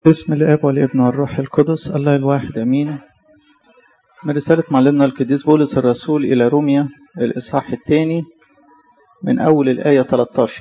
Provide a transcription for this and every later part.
باسم الاب والابن والروح القدس الله الواحد امين من رسالة معلمنا القديس بولس الرسول إلى روميا الإصحاح الثاني من أول الآية 13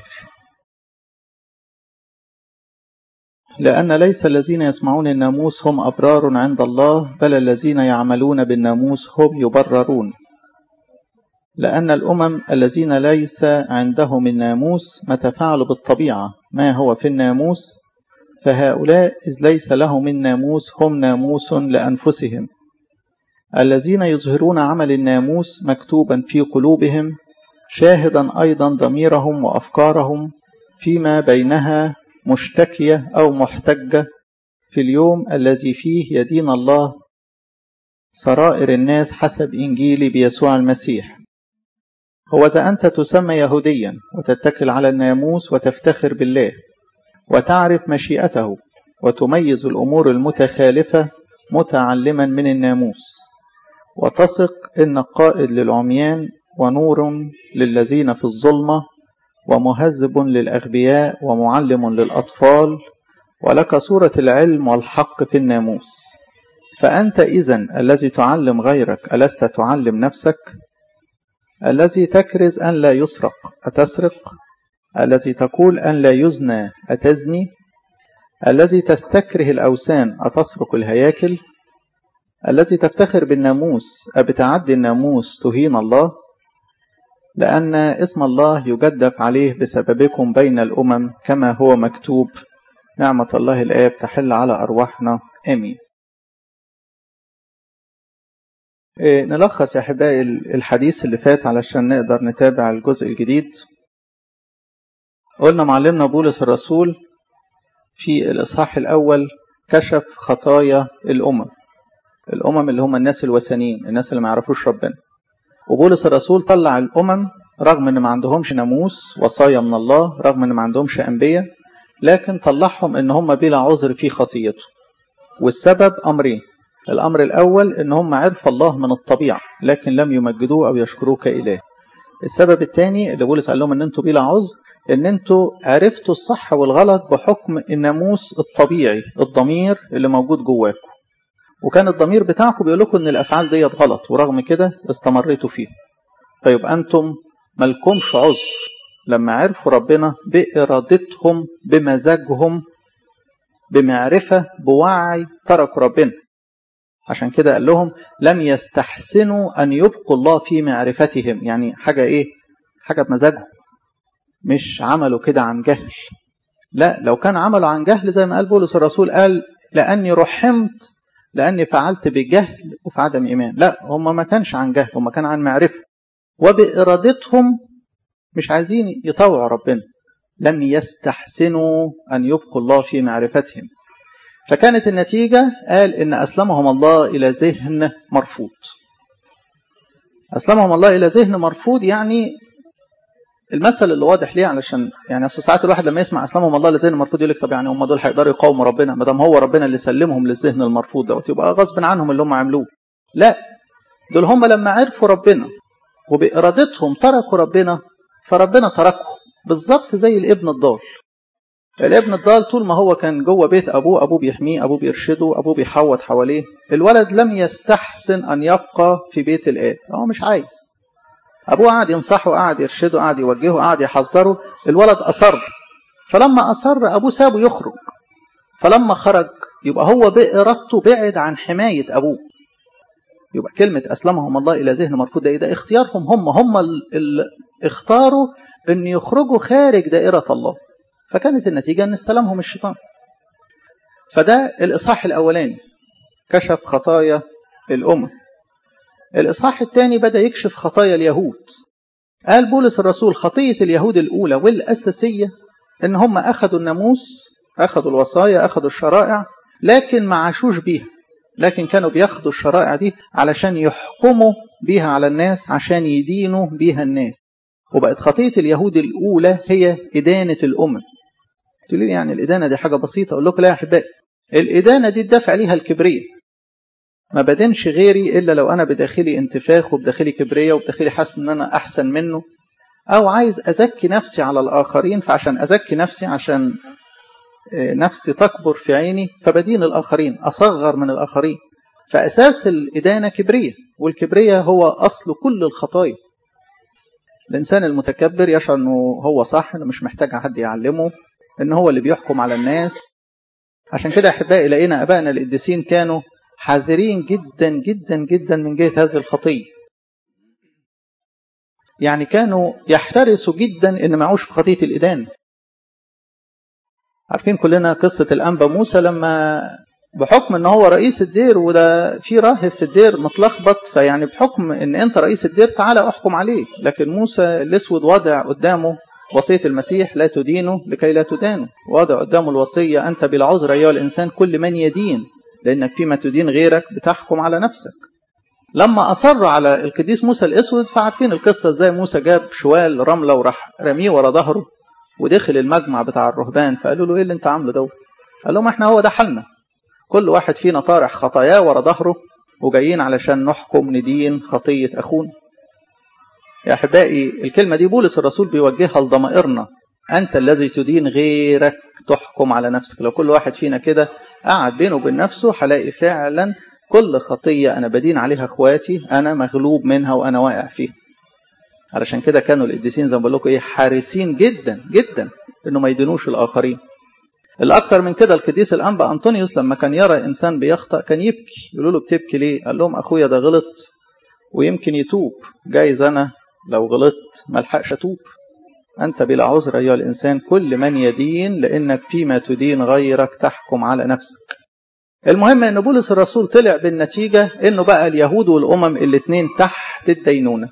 لأن ليس الذين يسمعون الناموس هم أبرار عند الله بل الذين يعملون بالناموس هم يبررون لأن الأمم الذين ليس عندهم الناموس متى فعلوا بالطبيعة ما هو في الناموس فهؤلاء إذ ليس لهم الناموس هم ناموس لأنفسهم الذين يظهرون عمل الناموس مكتوبا في قلوبهم شاهدا أيضا ضميرهم وأفكارهم فيما بينها مشتكية أو محتجة في اليوم الذي فيه يدين الله سرائر الناس حسب إنجيل بيسوع المسيح هو إذا أنت تسمى يهوديا وتتكل على الناموس وتفتخر بالله وتعرف مشيئته وتميز الأمور المتخالفة متعلما من الناموس وتثق إن قائد للعميان ونور للذين في الظلمة ومهذب للأغبياء ومعلم للأطفال ولك صورة العلم والحق في الناموس فأنت إذن الذي تعلم غيرك ألست تعلم نفسك الذي تكرز أن لا يسرق أتسرق الذي تقول أن لا يزنى أتزني الذي تستكره الأوثان أتسرق الهياكل الذي تفتخر بالناموس أبتعدي الناموس تهين الله لأن اسم الله يجدف عليه بسببكم بين الأمم كما هو مكتوب نعمة الله الآب تحل على أرواحنا آمين إيه نلخص يا أحبائي الحديث اللي فات علشان نقدر نتابع الجزء الجديد قلنا معلمنا بولس الرسول في الإصحاح الأول كشف خطايا الأمم الأمم اللي هم الناس الوثنيين الناس اللي ما يعرفوش ربنا وبولس الرسول طلع الأمم رغم ان ما عندهمش ناموس وصايا من الله رغم ان ما عندهمش أنبياء لكن طلعهم ان هم بلا عذر في خطيته والسبب أمرين الأمر الأول ان هم عرفوا الله من الطبيعة لكن لم يمجدوه أو يشكروه كإله السبب الثاني اللي بولس قال لهم ان انتوا بلا عذر ان انتوا عرفتوا الصح والغلط بحكم الناموس الطبيعي الضمير اللي موجود جواكم وكان الضمير بتاعكم بيقول لكم ان الافعال ديت غلط ورغم كده استمريتوا فيها فيبقى انتم مالكمش عذر لما عرفوا ربنا بارادتهم بمزاجهم بمعرفه بوعي تركوا ربنا عشان كده قال لهم لم يستحسنوا ان يبقوا الله في معرفتهم يعني حاجه ايه حاجه بمزاجهم مش عملوا كده عن جهل لا لو كان عملوا عن جهل زي ما قال بولس الرسول قال لاني رحمت لأني فعلت بجهل وفي عدم إيمان لا هم ما كانش عن جهل هم كان عن معرفة وبإرادتهم مش عايزين يطوعوا ربنا لم يستحسنوا أن يبقوا الله في معرفتهم فكانت النتيجة قال إن أسلمهم الله إلى ذهن مرفوض أسلمهم الله إلى ذهن مرفوض يعني المثل اللي واضح ليه علشان يعني اصل ساعات الواحد لما يسمع اسلامهم الله للذهن المرفوض يقول لك طب يعني هم دول هيقدروا يقاوموا ربنا ما دام هو ربنا اللي سلمهم للذهن المرفوض دوت يبقى غصب عنهم اللي هم عملوه لا دول هم لما عرفوا ربنا وبارادتهم تركوا ربنا فربنا تركهم بالظبط زي الابن الضال الابن الضال طول ما هو كان جوه بيت ابوه ابوه بيحميه ابوه بيرشده ابوه بيحوط حواليه الولد لم يستحسن ان يبقى في بيت الاب هو مش عايز أبوه قعد ينصحه قعد يرشده قعد يوجهه قعد يحذره الولد أصر فلما أصر أبوه سابه يخرج فلما خرج يبقى هو بإرادته بعد عن حماية أبوه يبقى كلمة أسلمهم الله إلى ذهن مرفوض ده, ده اختيارهم هم هم اللي اختاروا أن يخرجوا خارج دائرة الله فكانت النتيجة أن استلمهم الشيطان فده الإصحاح الأولاني كشف خطايا الأمم الإصحاح الثاني بدأ يكشف خطايا اليهود قال بولس الرسول خطية اليهود الأولى والأساسية إن هم أخذوا الناموس أخذوا الوصايا أخذوا الشرائع لكن ما عاشوش بيها لكن كانوا بياخدوا الشرائع دي علشان يحكموا بيها على الناس عشان يدينوا بيها الناس وبقت خطية اليهود الأولى هي إدانة الأمم تقول لي يعني الإدانة دي حاجة بسيطة أقول لكم لا يا أحبائي الإدانة دي الدفع ليها الكبرية ما بدنش غيري إلا لو أنا بداخلي انتفاخ وبداخلي كبرية وبداخلي حاسس إن أنا أحسن منه أو عايز أزكي نفسي على الآخرين فعشان أزكي نفسي عشان نفسي تكبر في عيني فبدين الآخرين أصغر من الآخرين فأساس الإدانة كبرية والكبرية هو أصل كل الخطايا الإنسان المتكبر يشعر أنه هو صح أنه مش محتاج حد يعلمه أن هو اللي بيحكم على الناس عشان كده أحبائي لقينا أبائنا القديسين كانوا حذرين جدا جدا جدا من جهة هذه الخطية يعني كانوا يحترسوا جدا ان معوش في خطيه الادانه عارفين كلنا قصه الانبا موسى لما بحكم ان هو رئيس الدير وده في راهب في الدير متلخبط فيعني بحكم ان انت رئيس الدير تعالى احكم عليه لكن موسى الاسود وضع قدامه وصيه المسيح لا تدينه لكي لا تدانه وضع قدامه الوصيه انت بلا عذر ايها الانسان كل من يدين لانك فيما تدين غيرك بتحكم على نفسك لما أصر على القديس موسى الأسود فعارفين القصة ازاي موسى جاب شوال رملة وراح رميه ورا ظهره ودخل المجمع بتاع الرهبان فقالوا له ايه اللي انت عامله دوت قال لهم احنا هو ده حالنا كل واحد فينا طارح خطاياه ورا ظهره وجايين علشان نحكم ندين خطية أخونا يا أحبائي الكلمة دي بولس الرسول بيوجهها لضمائرنا أنت الذي تدين غيرك تحكم على نفسك لو كل واحد فينا كده قعد بينه وبين نفسه هلاقي فعلا كل خطية أنا بدين عليها أخواتي أنا مغلوب منها وأنا واقع فيها علشان كده كانوا القديسين زي ما بقول لكم إيه حارسين جدا جدا إنه ما يدينوش الآخرين الأكثر من كده القديس الأنبا أنطونيوس لما كان يرى إنسان بيخطأ كان يبكي يقولوا له بتبكي ليه؟ قال لهم أخويا ده غلط ويمكن يتوب جايز أنا لو غلطت ما الحقش أتوب أنت بلا عذر أيها الإنسان كل من يدين لأنك فيما تدين غيرك تحكم على نفسك المهم ان بولس الرسول طلع بالنتيجه انه بقى اليهود والامم الاثنين تحت الدينونه.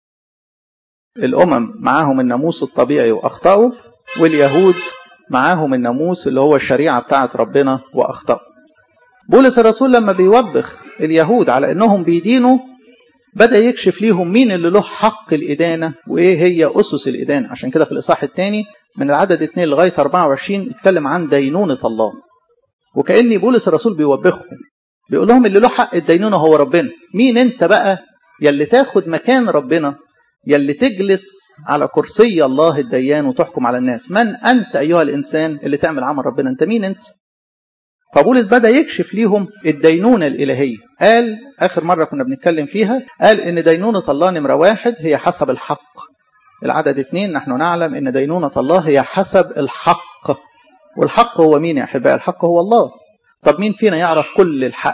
الامم معاهم الناموس الطبيعي واخطاوا واليهود معاهم الناموس اللي هو الشريعه بتاعه ربنا واخطاوا. بولس الرسول لما بيوبخ اليهود على انهم بيدينوا بدا يكشف ليهم مين اللي له حق الادانه وايه هي اسس الادانه عشان كده في الاصحاح الثاني من العدد 2 لغايه 24 اتكلم عن دينونه الله. وكأن بولس الرسول بيوبخهم بيقول لهم اللي له حق الدينونة هو ربنا مين انت بقى يلي تاخد مكان ربنا يلي تجلس على كرسي الله الديان وتحكم على الناس من أنت أيها الإنسان اللي تعمل عمل ربنا أنت مين أنت فبولس بدأ يكشف ليهم الدينونة الإلهية قال آخر مرة كنا بنتكلم فيها قال إن دينونة الله نمرة واحد هي حسب الحق العدد اثنين نحن نعلم إن دينونة الله هي حسب الحق والحق هو مين يا أحباء الحق هو الله طب مين فينا يعرف كل الحق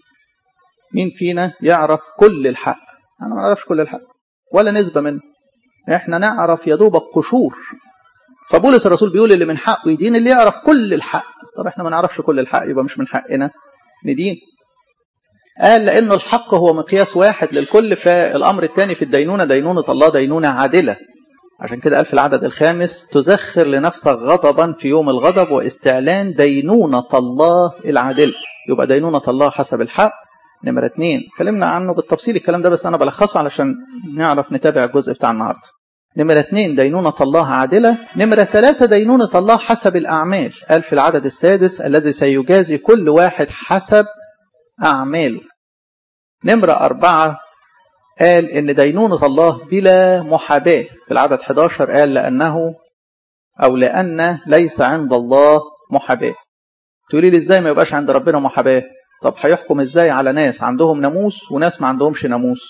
مين فينا يعرف كل الحق أنا ما نعرفش كل الحق ولا نسبة منه احنا نعرف يا دوبك قشور فبولس الرسول بيقول اللي من حقه يدين اللي يعرف كل الحق طب احنا ما نعرفش كل الحق يبقى مش من حقنا ندين قال لأنه الحق هو مقياس واحد للكل فالأمر الثاني في الدينونة دينونة الله دينونة عادلة عشان كده قال في العدد الخامس تزخر لنفسك غضبا في يوم الغضب واستعلان دينونة الله العادلة يبقى دينونة الله حسب الحق نمرة اتنين اتكلمنا عنه بالتفصيل الكلام ده بس أنا بلخصه علشان نعرف نتابع الجزء بتاع النهاردة نمرة اتنين دينونة الله عادلة نمرة ثلاثة دينونة الله حسب الأعمال قال في العدد السادس الذي سيجازي كل واحد حسب أعماله نمرة أربعة قال إن دينونة الله بلا محاباة في العدد 11 قال لأنه أو لأن ليس عند الله محاباة تقولي لي إزاي ما يبقاش عند ربنا محاباة طب هيحكم إزاي على ناس عندهم ناموس وناس ما عندهمش ناموس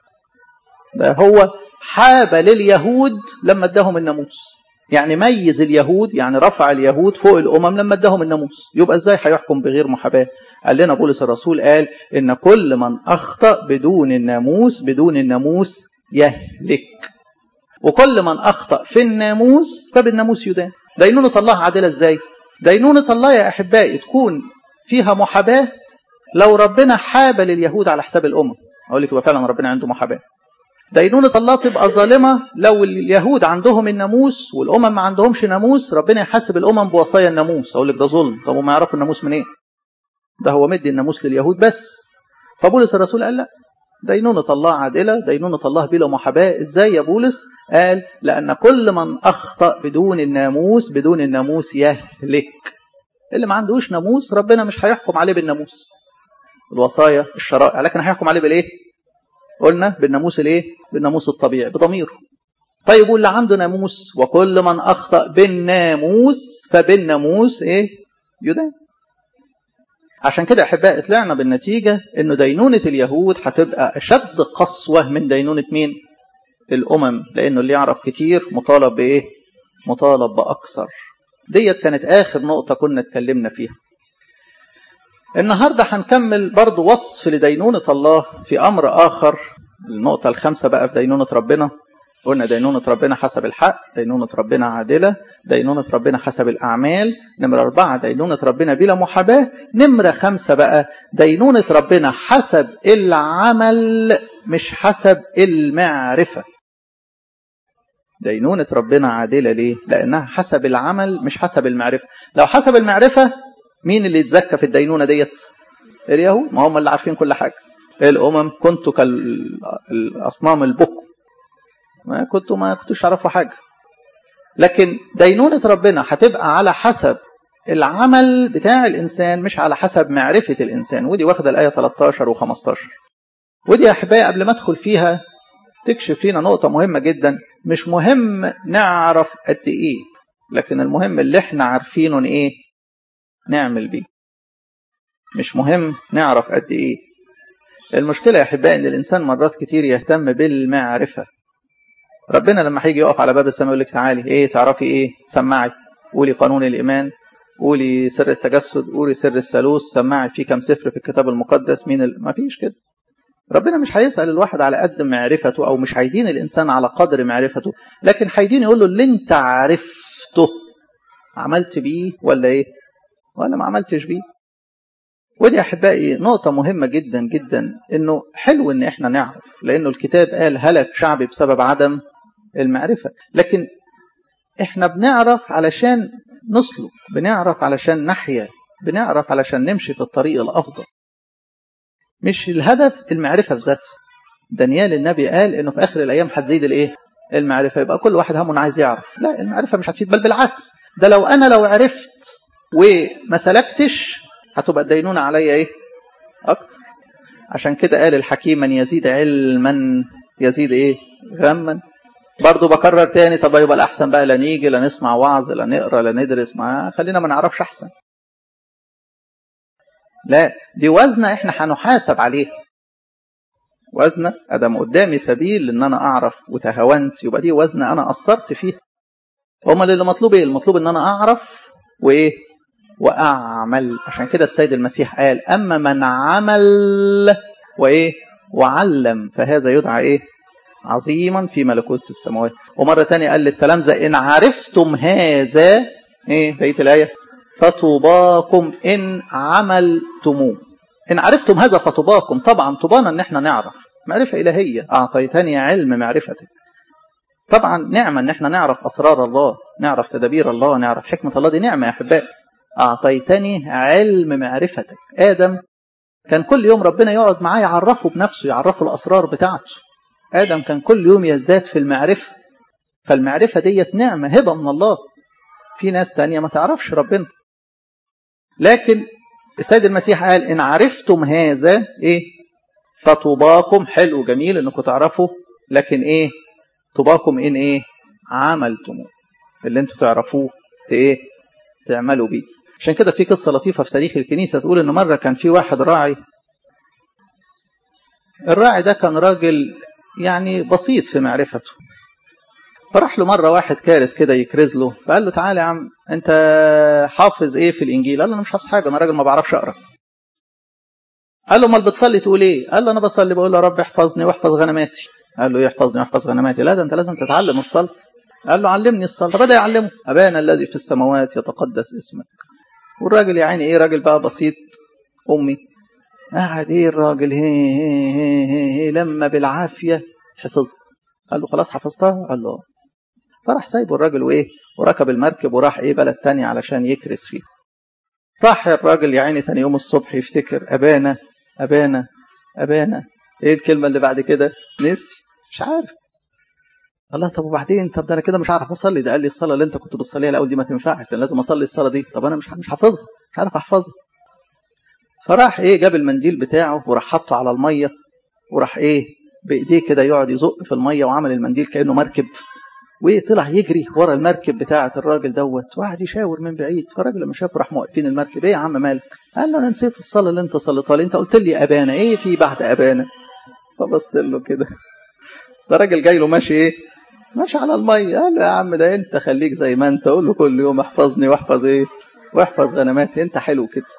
ده هو حاب لليهود لما اداهم الناموس يعني ميز اليهود يعني رفع اليهود فوق الأمم لما اداهم الناموس يبقى إزاي هيحكم بغير محاباة قال لنا بولس الرسول قال إن كل من أخطأ بدون الناموس بدون الناموس يهلك وكل من أخطأ في الناموس فبالناموس يدان دينونة الله عادلة إزاي دينونة الله يا أحبائي تكون فيها محاباة لو ربنا حاب لليهود على حساب الأمم أقول لك يبقى فعلا ربنا عنده محاباة دينونة الله تبقى ظالمة لو اليهود عندهم الناموس والأمم ما عندهمش ناموس ربنا يحاسب الأمم بوصايا الناموس أقول لك ده ظلم طب وما يعرفوا الناموس منين إيه؟ ده هو مدي الناموس لليهود بس فبولس الرسول قال لا دينونة الله عادلة دينونة الله بلا محاباة ازاي يا بولس قال لأن كل من أخطأ بدون الناموس بدون الناموس يهلك اللي ما عندوش ناموس ربنا مش هيحكم عليه بالناموس الوصايا الشرائع لكن هيحكم عليه بالايه قلنا بالناموس الايه بالناموس الطبيعي بضميره طيب واللي عنده ناموس وكل من اخطا بالناموس فبالناموس ايه يدان عشان كده احبائي طلعنا بالنتيجه انه دينونه اليهود هتبقى اشد قسوه من دينونه مين الامم لانه اللي يعرف كتير مطالب بايه مطالب باكثر ديت كانت اخر نقطه كنا اتكلمنا فيها النهارده هنكمل برضو وصف لدينونه الله في امر اخر النقطه الخامسه بقى في دينونه ربنا قلنا دينونة ربنا حسب الحق دينونة ربنا عادلة دينونة ربنا حسب الأعمال نمرة أربعة دينونة ربنا بلا محاباة نمرة خمسة بقى دينونة ربنا حسب العمل مش حسب المعرفة دينونة ربنا عادلة ليه؟ لأنها حسب العمل مش حسب المعرفة لو حسب المعرفة مين اللي يتزكى في الدينونة ديت؟ اليهود ما هم اللي عارفين كل حاجة الأمم كنتوا كالأصنام البكم ما كنتوا ما كنتوش تعرفوا حاجة لكن دينونة ربنا هتبقى على حسب العمل بتاع الإنسان مش على حسب معرفة الإنسان ودي واخدة الآية 13 و15 ودي يا أحبائي قبل ما أدخل فيها تكشف لنا نقطة مهمة جدا مش مهم نعرف قد إيه لكن المهم اللي احنا عارفينه إيه نعمل بيه مش مهم نعرف قد إيه المشكلة يا أحبائي إن الإنسان مرات كتير يهتم بالمعرفة ربنا لما هيجي يقف على باب السماء يقول لك تعالي ايه تعرفي ايه سمعي قولي قانون الايمان قولي سر التجسد قولي سر الثالوث سمعي في كم سفر في الكتاب المقدس مين ال... ما فيش كده ربنا مش هيسأل الواحد على قد معرفته او مش هيدين الانسان على قدر معرفته لكن هيدين يقول له اللي انت عرفته عملت بيه ولا ايه ولا ما عملتش بيه ودي احبائي نقطة مهمة جدا جدا انه حلو ان احنا نعرف لانه الكتاب قال هلك شعبي بسبب عدم المعرفة لكن احنا بنعرف علشان نسلك بنعرف علشان نحيا بنعرف علشان نمشي في الطريق الافضل مش الهدف المعرفة في ذاتها دانيال النبي قال انه في اخر الايام هتزيد الايه المعرفة يبقى كل واحد همه عايز يعرف لا المعرفة مش هتفيد بل بالعكس ده لو انا لو عرفت وما سلكتش هتبقى الدينونة عليا ايه اكتر عشان كده قال الحكيم من يزيد علما يزيد ايه غما برضه بكرر تاني طب يبقى الاحسن بقى لا نيجي لا نسمع وعظ لا نقرا لا ندرس ما خلينا ما نعرفش احسن لا دي وزنة احنا هنحاسب عليها وزنة ادم قدامي سبيل ان انا اعرف وتهاونت يبقى دي وزنة انا قصرت فيها امال اللي مطلوب ايه المطلوب ان انا اعرف وايه واعمل عشان كده السيد المسيح قال اما من عمل وايه وعلم فهذا يدعى ايه عظيما في ملكوت السماوات ومره ثانيه قال للتلامذه ان عرفتم هذا ايه بقيه الايه فطوباكم ان عملتموه ان عرفتم هذا فطوباكم طبعا طوبانا ان احنا نعرف معرفه الهيه اعطيتني علم معرفتك طبعا نعمه ان احنا نعرف اسرار الله نعرف تدابير الله نعرف حكمه الله دي نعمه يا احبائي أعطيتني علم معرفتك آدم كان كل يوم ربنا يقعد معاه يعرفه بنفسه يعرفه الأسرار بتاعته آدم كان كل يوم يزداد في المعرفة فالمعرفة ديت نعمة هبة من الله في ناس تانية ما تعرفش ربنا لكن السيد المسيح قال إن عرفتم هذا إيه فطوباكم حلو جميل إنكم تعرفوا لكن إيه طوباكم إن إيه عملتموه اللي انتوا تعرفوه إيه تعملوا بيه عشان كده في قصة لطيفة في تاريخ الكنيسة تقول إن مرة كان في واحد راعي الراعي ده كان راجل يعني بسيط في معرفته فراح له مرة واحد كارث كده يكرز له فقال له تعالى يا عم أنت حافظ إيه في الإنجيل؟ قال له أنا مش حافظ حاجة أنا راجل ما بعرفش أقرأ قال له امال بتصلي تقول ايه؟ قال له انا بصلي بقول له يا رب احفظني واحفظ غنماتي. قال له ايه احفظني واحفظ غنماتي؟ لا ده انت لازم تتعلم الصلاه. قال له علمني الصلاه، فبدا يعلمه ابانا الذي في السماوات يتقدس اسمك. والراجل يا عيني ايه راجل بقى بسيط امي قاعد ايه الراجل هي هي هي هي, هي لما بالعافيه حفظها قال له خلاص حفظتها قال له فراح سايبه الراجل وايه وركب المركب وراح ايه بلد تاني علشان يكرس فيه صح الراجل يا عيني تاني يوم الصبح يفتكر ابانا ابانا ابانا ايه الكلمه اللي بعد كده نسي مش عارف الله طب وبعدين طب ده انا كده مش عارف اصلي ده قال لي الصلاه اللي انت كنت بتصليها الاول دي ما تنفعش انا لازم اصلي الصلاه دي طب انا مش مش حافظها مش عارف احفظها فراح ايه جاب المنديل بتاعه وراح حطه على الميه وراح ايه بايديه كده يقعد يزق في الميه وعمل المنديل كانه مركب وطلع يجري ورا المركب بتاعة الراجل دوت وقعد يشاور من بعيد فالراجل لما شافه راح موقفين المركب ايه يا عم مالك؟ قال له انا نسيت الصلاه اللي انت صليتها لي انت قلت لي ابانا ايه في بعد ابانا؟ فبص له كده ده راجل جاي له ماشي ايه؟ ماشي على الميه قال له يا عم ده انت خليك زي ما انت قول له كل يوم احفظني واحفظ ايه؟ واحفظ غنماتي انت حلو كده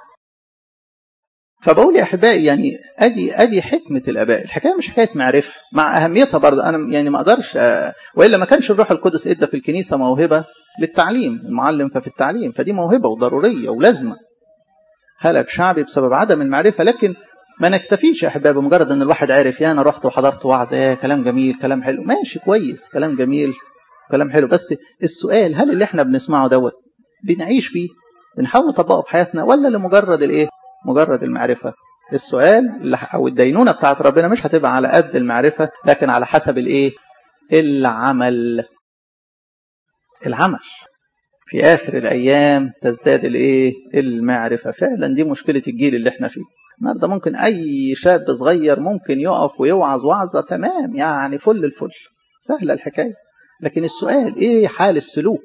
فبقول يا احبائي يعني ادي ادي حكمه الاباء الحكايه مش حكايه معرفه مع اهميتها برضه انا يعني ما اقدرش أ... والا ما كانش الروح القدس ادى في الكنيسه موهبه للتعليم المعلم ففي التعليم فدي موهبه وضروريه ولازمه هلك شعبي بسبب عدم المعرفه لكن ما نكتفيش يا احبائي بمجرد ان الواحد عارف يا انا رحت وحضرت وعظ ايه كلام جميل كلام حلو ماشي كويس كلام جميل كلام حلو بس السؤال هل اللي احنا بنسمعه دوت بنعيش فيه بنحاول نطبقه في حياتنا ولا لمجرد الايه مجرد المعرفة السؤال أو الدينونة بتاعت ربنا مش هتبقى على قد المعرفة لكن على حسب الإيه العمل العمل في آخر الأيام تزداد الإيه المعرفة فعلا دي مشكلة الجيل اللي احنا فيه النهارده ممكن أي شاب صغير ممكن يقف ويوعظ وعظة تمام يعني فل الفل سهلة الحكاية لكن السؤال إيه حال السلوك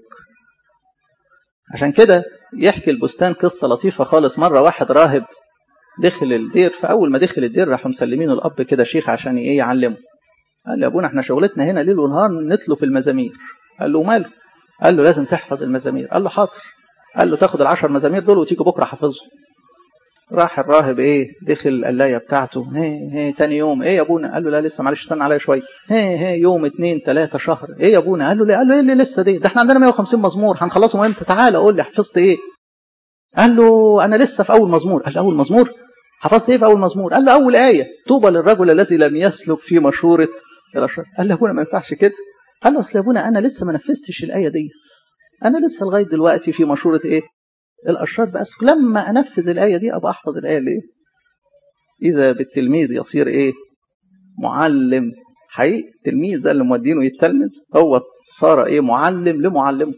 عشان كده يحكي البستان قصة لطيفة خالص مرة واحد راهب دخل الدير فأول ما دخل الدير راحوا مسلمين الأب كده شيخ عشان إيه يعلمه قال له يا أبونا إحنا شغلتنا هنا ليل ونهار نتلو في المزامير قال له ماله قال له لازم تحفظ المزامير قال له حاضر قال له تاخد العشر مزامير دول وتيجي بكرة حافظهم راح الراهب ايه دخل القلايه بتاعته هي هي تاني يوم ايه يا ابونا قال له لا لسه معلش استنى عليا شويه هي هي يوم اتنين تلاته شهر ايه يا ابونا قال له ليه قال له ايه اللي لسه دي ده احنا عندنا 150 مزمور هنخلصهم امتى تعالى قول لي حفظت ايه قال له انا لسه في اول مزمور قال له اول مزمور حفظت ايه في اول مزمور قال له اول ايه طوبى للرجل الذي لم يسلك في مشوره الاشرار قال له يا ابونا ما ينفعش كده قال له اصل يا ابونا انا لسه ما نفذتش الايه ديت انا لسه لغايه دلوقتي في مشوره ايه الاشرار بس لما انفذ الايه دي ابقى احفظ الايه ليه اذا بالتلميذ يصير ايه معلم حقيقي التلميذ ده اللي مودينه يتلمذ هو صار ايه معلم لمعلمه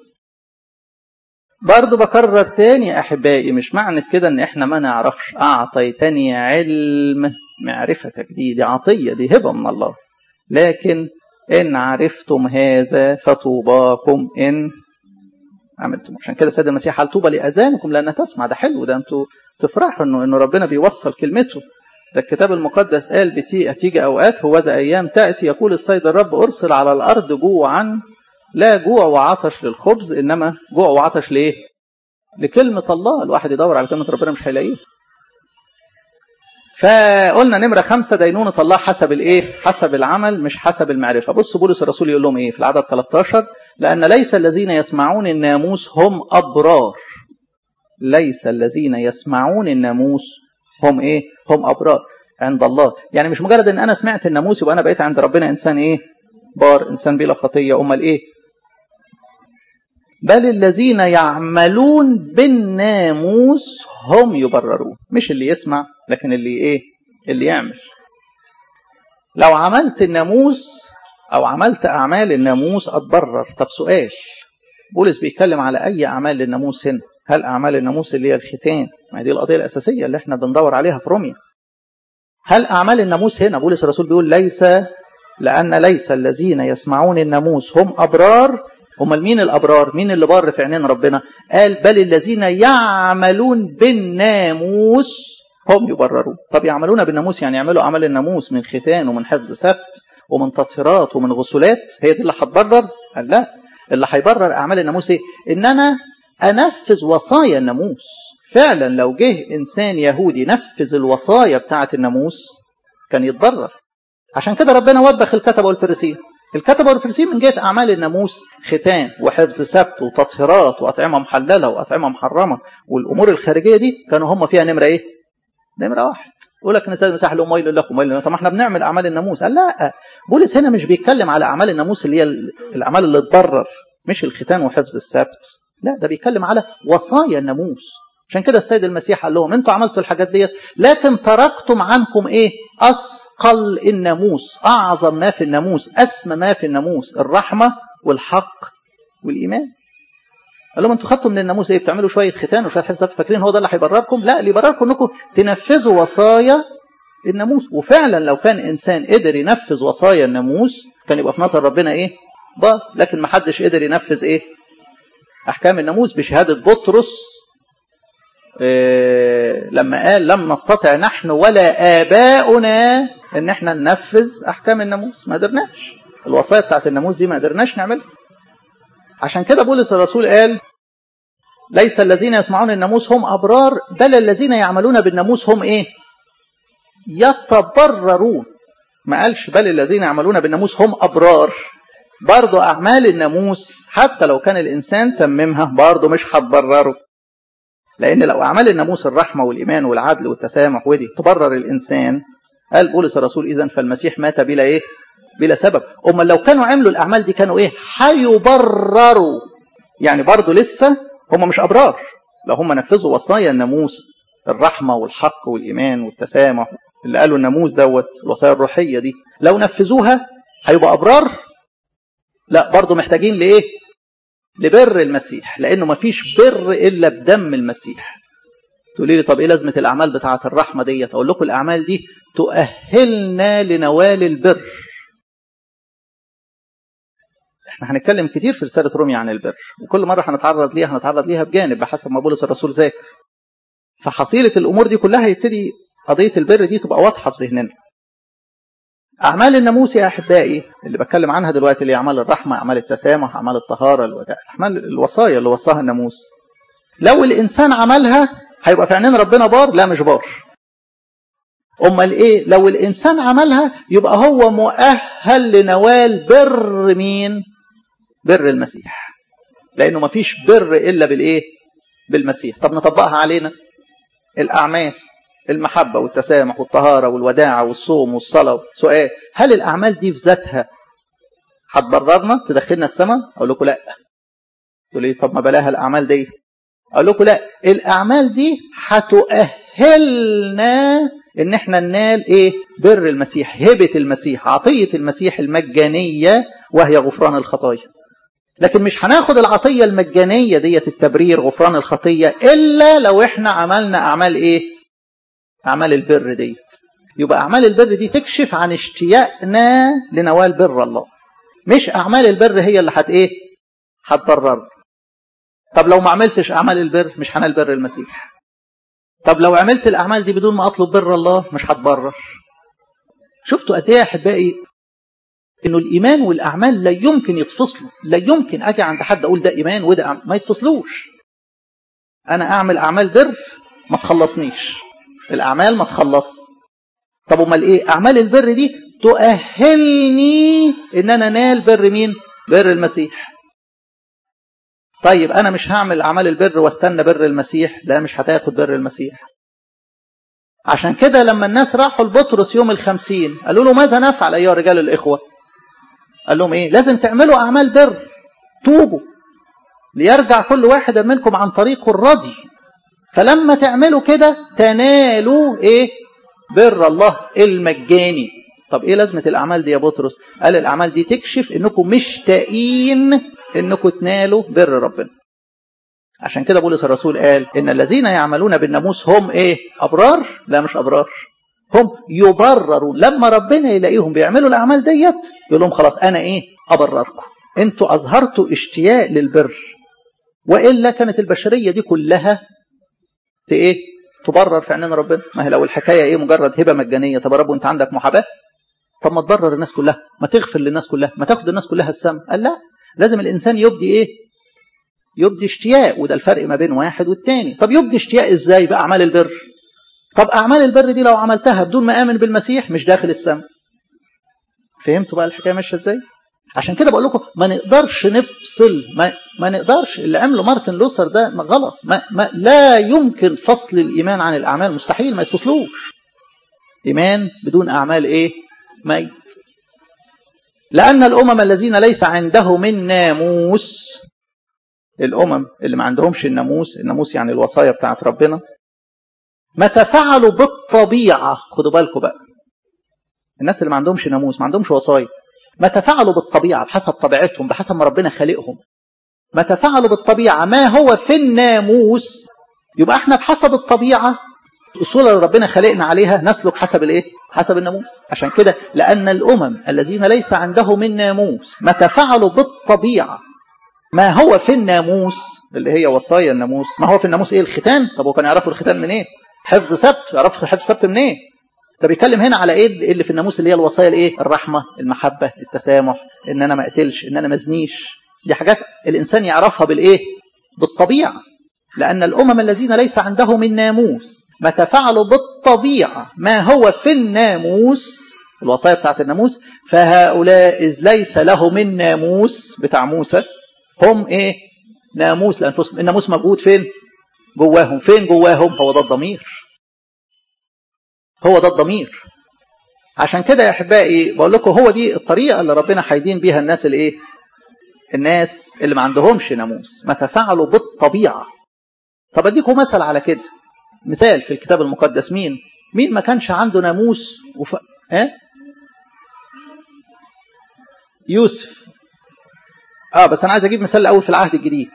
برضه بكرر تاني يا احبائي مش معنى كده ان احنا ما نعرفش اعطيتني علم معرفتك دي دي عطيه دي هبه من الله لكن ان عرفتم هذا فطوباكم ان عملتم عشان كده السيد المسيح قال طوبى لاذانكم لانها تسمع ده حلو ده انتوا تفرحوا انه انه ربنا بيوصل كلمته ده الكتاب المقدس قال بتي هتيجي اوقات هو ذا ايام تاتي يقول السيد الرب ارسل على الارض جوعا لا جوع وعطش للخبز انما جوع وعطش لايه؟ لكلمه الله الواحد يدور على كلمه ربنا مش هيلاقيها فقلنا نمرة خمسة دينونة الله حسب الإيه؟ حسب العمل مش حسب المعرفة. بص بولس الرسول يقول لهم إيه في العدد 13 لأن ليس الذين يسمعون الناموس هم أبرار. ليس الذين يسمعون الناموس هم إيه؟ هم أبرار عند الله. يعني مش مجرد إن أنا سمعت الناموس يبقى أنا بقيت عند ربنا إنسان إيه؟ بار إنسان بلا خطية أمال إيه؟ بل الذين يعملون بالناموس هم يبررون مش اللي يسمع لكن اللي ايه اللي يعمل لو عملت الناموس او عملت اعمال الناموس اتبرر طب سؤال بولس بيتكلم على اي اعمال للناموس هنا هل اعمال الناموس اللي هي الختان ما دي القضيه الاساسيه اللي احنا بندور عليها في روميا هل اعمال الناموس هنا بولس الرسول بيقول ليس لان ليس الذين يسمعون الناموس هم ابرار امال مين الابرار مين اللي بار في عينين ربنا قال بل الذين يعملون بالناموس هم يبررون طب يعملون بالناموس يعني يعملوا اعمال الناموس من ختان ومن حفظ سبت ومن تطهيرات ومن غسولات هي دي اللي هتبرر قال لا اللي هيبرر اعمال الناموس ايه ان انا انفذ وصايا الناموس فعلا لو جه انسان يهودي نفذ الوصايا بتاعه الناموس كان يتضرر عشان كده ربنا وبخ الكتبه والفريسيين الكتبه والفريسيين من جهه اعمال الناموس ختان وحفظ سبت وتطهيرات واطعمه محلله واطعمه محرمه والامور الخارجيه دي كانوا هم فيها نمره ايه؟ نمره واحد يقول لك ان السيد المسيح لهم ويل لكم ويل طب ما احنا بنعمل اعمال الناموس قال لا بولس هنا مش بيتكلم على اعمال الناموس اللي هي الاعمال اللي تضرر مش الختان وحفظ السبت لا ده بيتكلم على وصايا الناموس عشان كده السيد المسيح قال لهم انتوا عملتوا الحاجات ديت لكن تركتم عنكم ايه اثقل الناموس اعظم ما في الناموس اسمى ما في الناموس الرحمه والحق والايمان قال لهم انتوا خدتوا من الناموس ايه بتعملوا شويه ختان وشويه حفظ فاكرين هو ده اللي هيبرركم لا اللي يبرركم انكم تنفذوا وصايا الناموس وفعلا لو كان انسان قدر ينفذ وصايا الناموس كان يبقى في نظر ربنا ايه بار لكن ما حدش قدر ينفذ ايه احكام الناموس بشهاده بطرس إيه لما قال لم نستطع نحن ولا اباؤنا ان احنا ننفذ احكام الناموس ما قدرناش الوصايا بتاعت الناموس دي ما قدرناش نعملها عشان كده بولس الرسول قال ليس الذين يسمعون الناموس هم ابرار بل الذين يعملون بالناموس هم ايه يتبررون ما قالش بل الذين يعملون بالناموس هم ابرار برضه اعمال الناموس حتى لو كان الانسان تممها برضه مش هتبرره لان لو اعمال الناموس الرحمه والايمان والعدل والتسامح ودي تبرر الانسان قال بولس الرسول اذا فالمسيح مات بلا ايه بلا سبب امال لو كانوا عملوا الاعمال دي كانوا ايه هيبرروا يعني برضه لسه هم مش ابرار لو هم نفذوا وصايا الناموس الرحمه والحق والايمان والتسامح اللي قالوا الناموس دوت الوصايا الروحيه دي لو نفذوها هيبقى ابرار لا برضه محتاجين لايه لبر المسيح لانه مفيش بر الا بدم المسيح تقولي لي طب ايه لازمه الاعمال بتاعه الرحمه ديت اقول لكم الاعمال دي تؤهلنا لنوال البر احنا هنتكلم كتير في رساله روميا عن البر وكل مره هنتعرض ليها هنتعرض ليها بجانب بحسب ما بولس الرسول ذاكر فحصيله الامور دي كلها يبتدي قضيه البر دي تبقى واضحه في ذهننا اعمال الناموس يا احبائي اللي بتكلم عنها دلوقتي اللي هي اعمال الرحمه اعمال التسامح اعمال الطهاره الوداع اعمال الوصايا اللي وصاها الناموس لو الانسان عملها هيبقى في عينين ربنا بار لا مش بار امال ايه لو الانسان عملها يبقى هو مؤهل لنوال بر مين بر المسيح لانه ما فيش بر الا بالايه بالمسيح طب نطبقها علينا الاعمال المحبه والتسامح والطهاره والوداعه والصوم والصلاه سؤال هل الاعمال دي في ذاتها هتبررنا تدخلنا السماء اقول لكم لا تقول لي طب ما بلاها الاعمال دي اقول لكم لا الاعمال دي هتؤهلنا ان احنا ننال ايه بر المسيح هبه المسيح عطيه المسيح المجانيه وهي غفران الخطايا لكن مش هناخد العطيه المجانيه ديت التبرير غفران الخطيه الا لو احنا عملنا اعمال ايه اعمال البر ديت يبقى اعمال البر دي تكشف عن اشتياقنا لنوال بر الله مش اعمال البر هي اللي هت ايه هتبرر طب لو ما عملتش اعمال البر مش هنال بر المسيح طب لو عملت الاعمال دي بدون ما اطلب بر الله مش هتبرر شفتوا قد ايه يا احبائي انه الايمان والاعمال لا يمكن يتفصلوا لا يمكن اجي عند حد اقول ده ايمان وده أعمال. ما يتفصلوش انا اعمل اعمال بر ما تخلصنيش الاعمال ما تخلص طب امال ايه اعمال البر دي تؤهلني ان انا انال بر مين بر المسيح طيب انا مش هعمل اعمال البر واستنى بر المسيح لا مش هتاخد بر المسيح عشان كده لما الناس راحوا لبطرس يوم الخمسين قالوا له ماذا نفعل ايها رجال الاخوه قال لهم ايه لازم تعملوا اعمال بر توبوا ليرجع كل واحد منكم عن طريقه الرضي فلما تعملوا كده تنالوا ايه بر الله المجاني طب ايه لازمه الاعمال دي يا بطرس قال الاعمال دي تكشف انكم مشتاقين انكم تنالوا بر ربنا عشان كده بولس الرسول قال ان الذين يعملون بالناموس هم ايه ابرار لا مش ابرار هم يبررون لما ربنا يلاقيهم بيعملوا الاعمال ديت يقول لهم خلاص انا ايه ابرركم انتوا اظهرتوا اشتياق للبر والا كانت البشريه دي كلها في ايه تبرر في عينين ربنا ما هي لو الحكايه ايه مجرد هبه مجانيه طب يا رب انت عندك محاباه طب ما تبرر الناس كلها ما تغفر للناس كلها ما تاخد الناس كلها السم قال لا لازم الانسان يبدي ايه يبدي اشتياق وده الفرق ما بين واحد والتاني طب يبدي اشتياق ازاي باعمال البر طب اعمال البر دي لو عملتها بدون ما امن بالمسيح مش داخل السم فهمتوا بقى الحكايه ماشيه ازاي عشان كده بقول لكم ما نقدرش نفصل ما, ما نقدرش اللي عمله مارتن لوثر ده غلط ما, ما لا يمكن فصل الايمان عن الاعمال مستحيل ما يتفصلوش ايمان بدون اعمال ايه ميت لان الامم الذين ليس عندهم الناموس الامم اللي ما عندهمش الناموس الناموس يعني الوصايا بتاعت ربنا متى فعلوا بالطبيعه خدوا بالكم بقى الناس اللي ما عندهمش ناموس ما عندهمش وصايا متى فعلوا بالطبيعه بحسب طبيعتهم بحسب ما ربنا خالقهم متى فعلوا بالطبيعه ما هو في الناموس يبقى احنا بحسب الطبيعه الصورة اللي ربنا خلقنا عليها نسلك حسب الايه حسب الناموس عشان كده لأن الأمم الذين ليس عندهم من ناموس متى فعلوا بالطبيعة ما هو في الناموس اللي هي وصايا الناموس ما هو في الناموس ايه الختان طب هو كان يعرفوا الختان منين إيه؟ حفظ سبت يعرفوا حفظ سبت منين إيه؟ ده بيتكلم هنا على ايه اللي في الناموس اللي هي الوصايا الايه الرحمه المحبه التسامح ان انا ما اقتلش ان انا ما ازنيش دي حاجات الانسان يعرفها بالايه بالطبيعه لان الامم الذين ليس عندهم الناموس متى فعلوا بالطبيعه ما هو في الناموس الوصايا بتاعت الناموس فهؤلاء اذ ليس لهم الناموس بتاع موسى هم ايه ناموس لانفسهم الناموس موجود فين جواهم فين جواهم هو ده الضمير هو ده الضمير عشان كده يا احبائي بقول لكم هو دي الطريقه اللي ربنا هيدين بيها الناس اللي ايه الناس اللي ما عندهمش ناموس ما تفعلوا بالطبيعه طب اديكم مثل على كده مثال في الكتاب المقدس مين مين ما كانش عنده ناموس وف... اه؟ يوسف اه بس انا عايز اجيب مثال الاول في العهد الجديد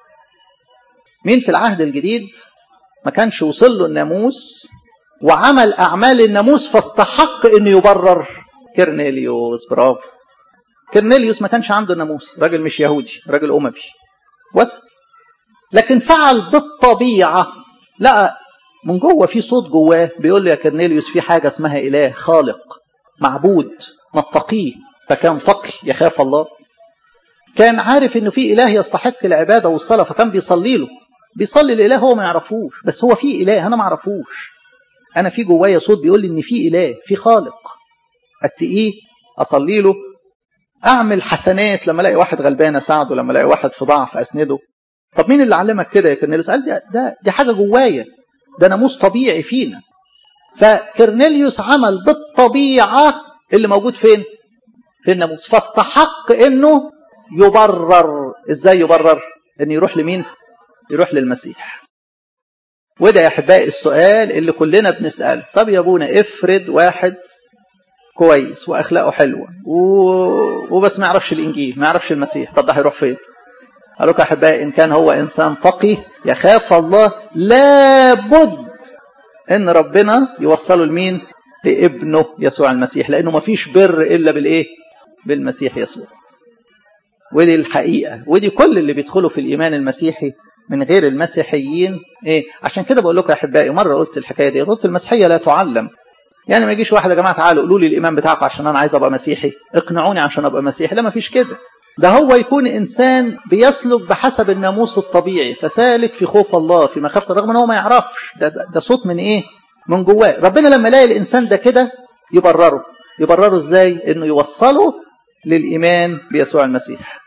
مين في العهد الجديد ما كانش وصل له الناموس وعمل أعمال الناموس فاستحق أنه يبرر كرنيليوس برافو كرنيليوس ما كانش عنده ناموس راجل مش يهودي راجل أممي وصل لكن فعل بالطبيعة لقى من جوه في صوت جواه بيقول له يا كرنيليوس في حاجة اسمها إله خالق معبود نتقيه فكان تقي يخاف الله كان عارف انه في اله يستحق العباده والصلاه فكان بيصلي له بيصلي الاله هو ما يعرفوش بس هو في اله انا ما اعرفوش انا في جوايا صوت بيقول لي ان في اله في خالق اتقيه اصلي له اعمل حسنات لما الاقي واحد غلبان اساعده لما الاقي واحد في ضعف اسنده طب مين اللي علمك كده يا كرنيليوس قال ده, ده دي حاجه جوايا ده ناموس طبيعي فينا فكرنيليوس عمل بالطبيعه اللي موجود فين في الناموس فاستحق انه يبرر ازاي يبرر ان يروح لمين يروح للمسيح وده يا احبائي السؤال اللي كلنا بنساله طب يا ابونا افرض واحد كويس واخلاقه حلوه و... وبس ما يعرفش الانجيل ما يعرفش المسيح طب ده هيروح فين قالوا يا احبائي ان كان هو انسان تقي يخاف الله لابد ان ربنا يوصله لمين لابنه يسوع المسيح لانه ما فيش بر الا بالايه بالمسيح يسوع ودي الحقيقه ودي كل اللي بيدخلوا في الايمان المسيحي من غير المسيحيين ايه عشان كده بقول لكم يا احبائي مره قلت الحكايه دي قلت المسيحيه لا تعلم يعني ما يجيش واحد يا جماعه تعالوا قولوا لي الايمان بتاعكم عشان انا عايز ابقى مسيحي اقنعوني عشان ابقى مسيحي لا ما فيش كده ده هو يكون انسان بيسلك بحسب الناموس الطبيعي فسالك في خوف الله في مخافه رغم ان هو ما يعرفش ده, ده, ده صوت من ايه من جواه ربنا لما يلاقي الانسان ده كده يبرره يبرره ازاي انه يوصله للايمان بيسوع المسيح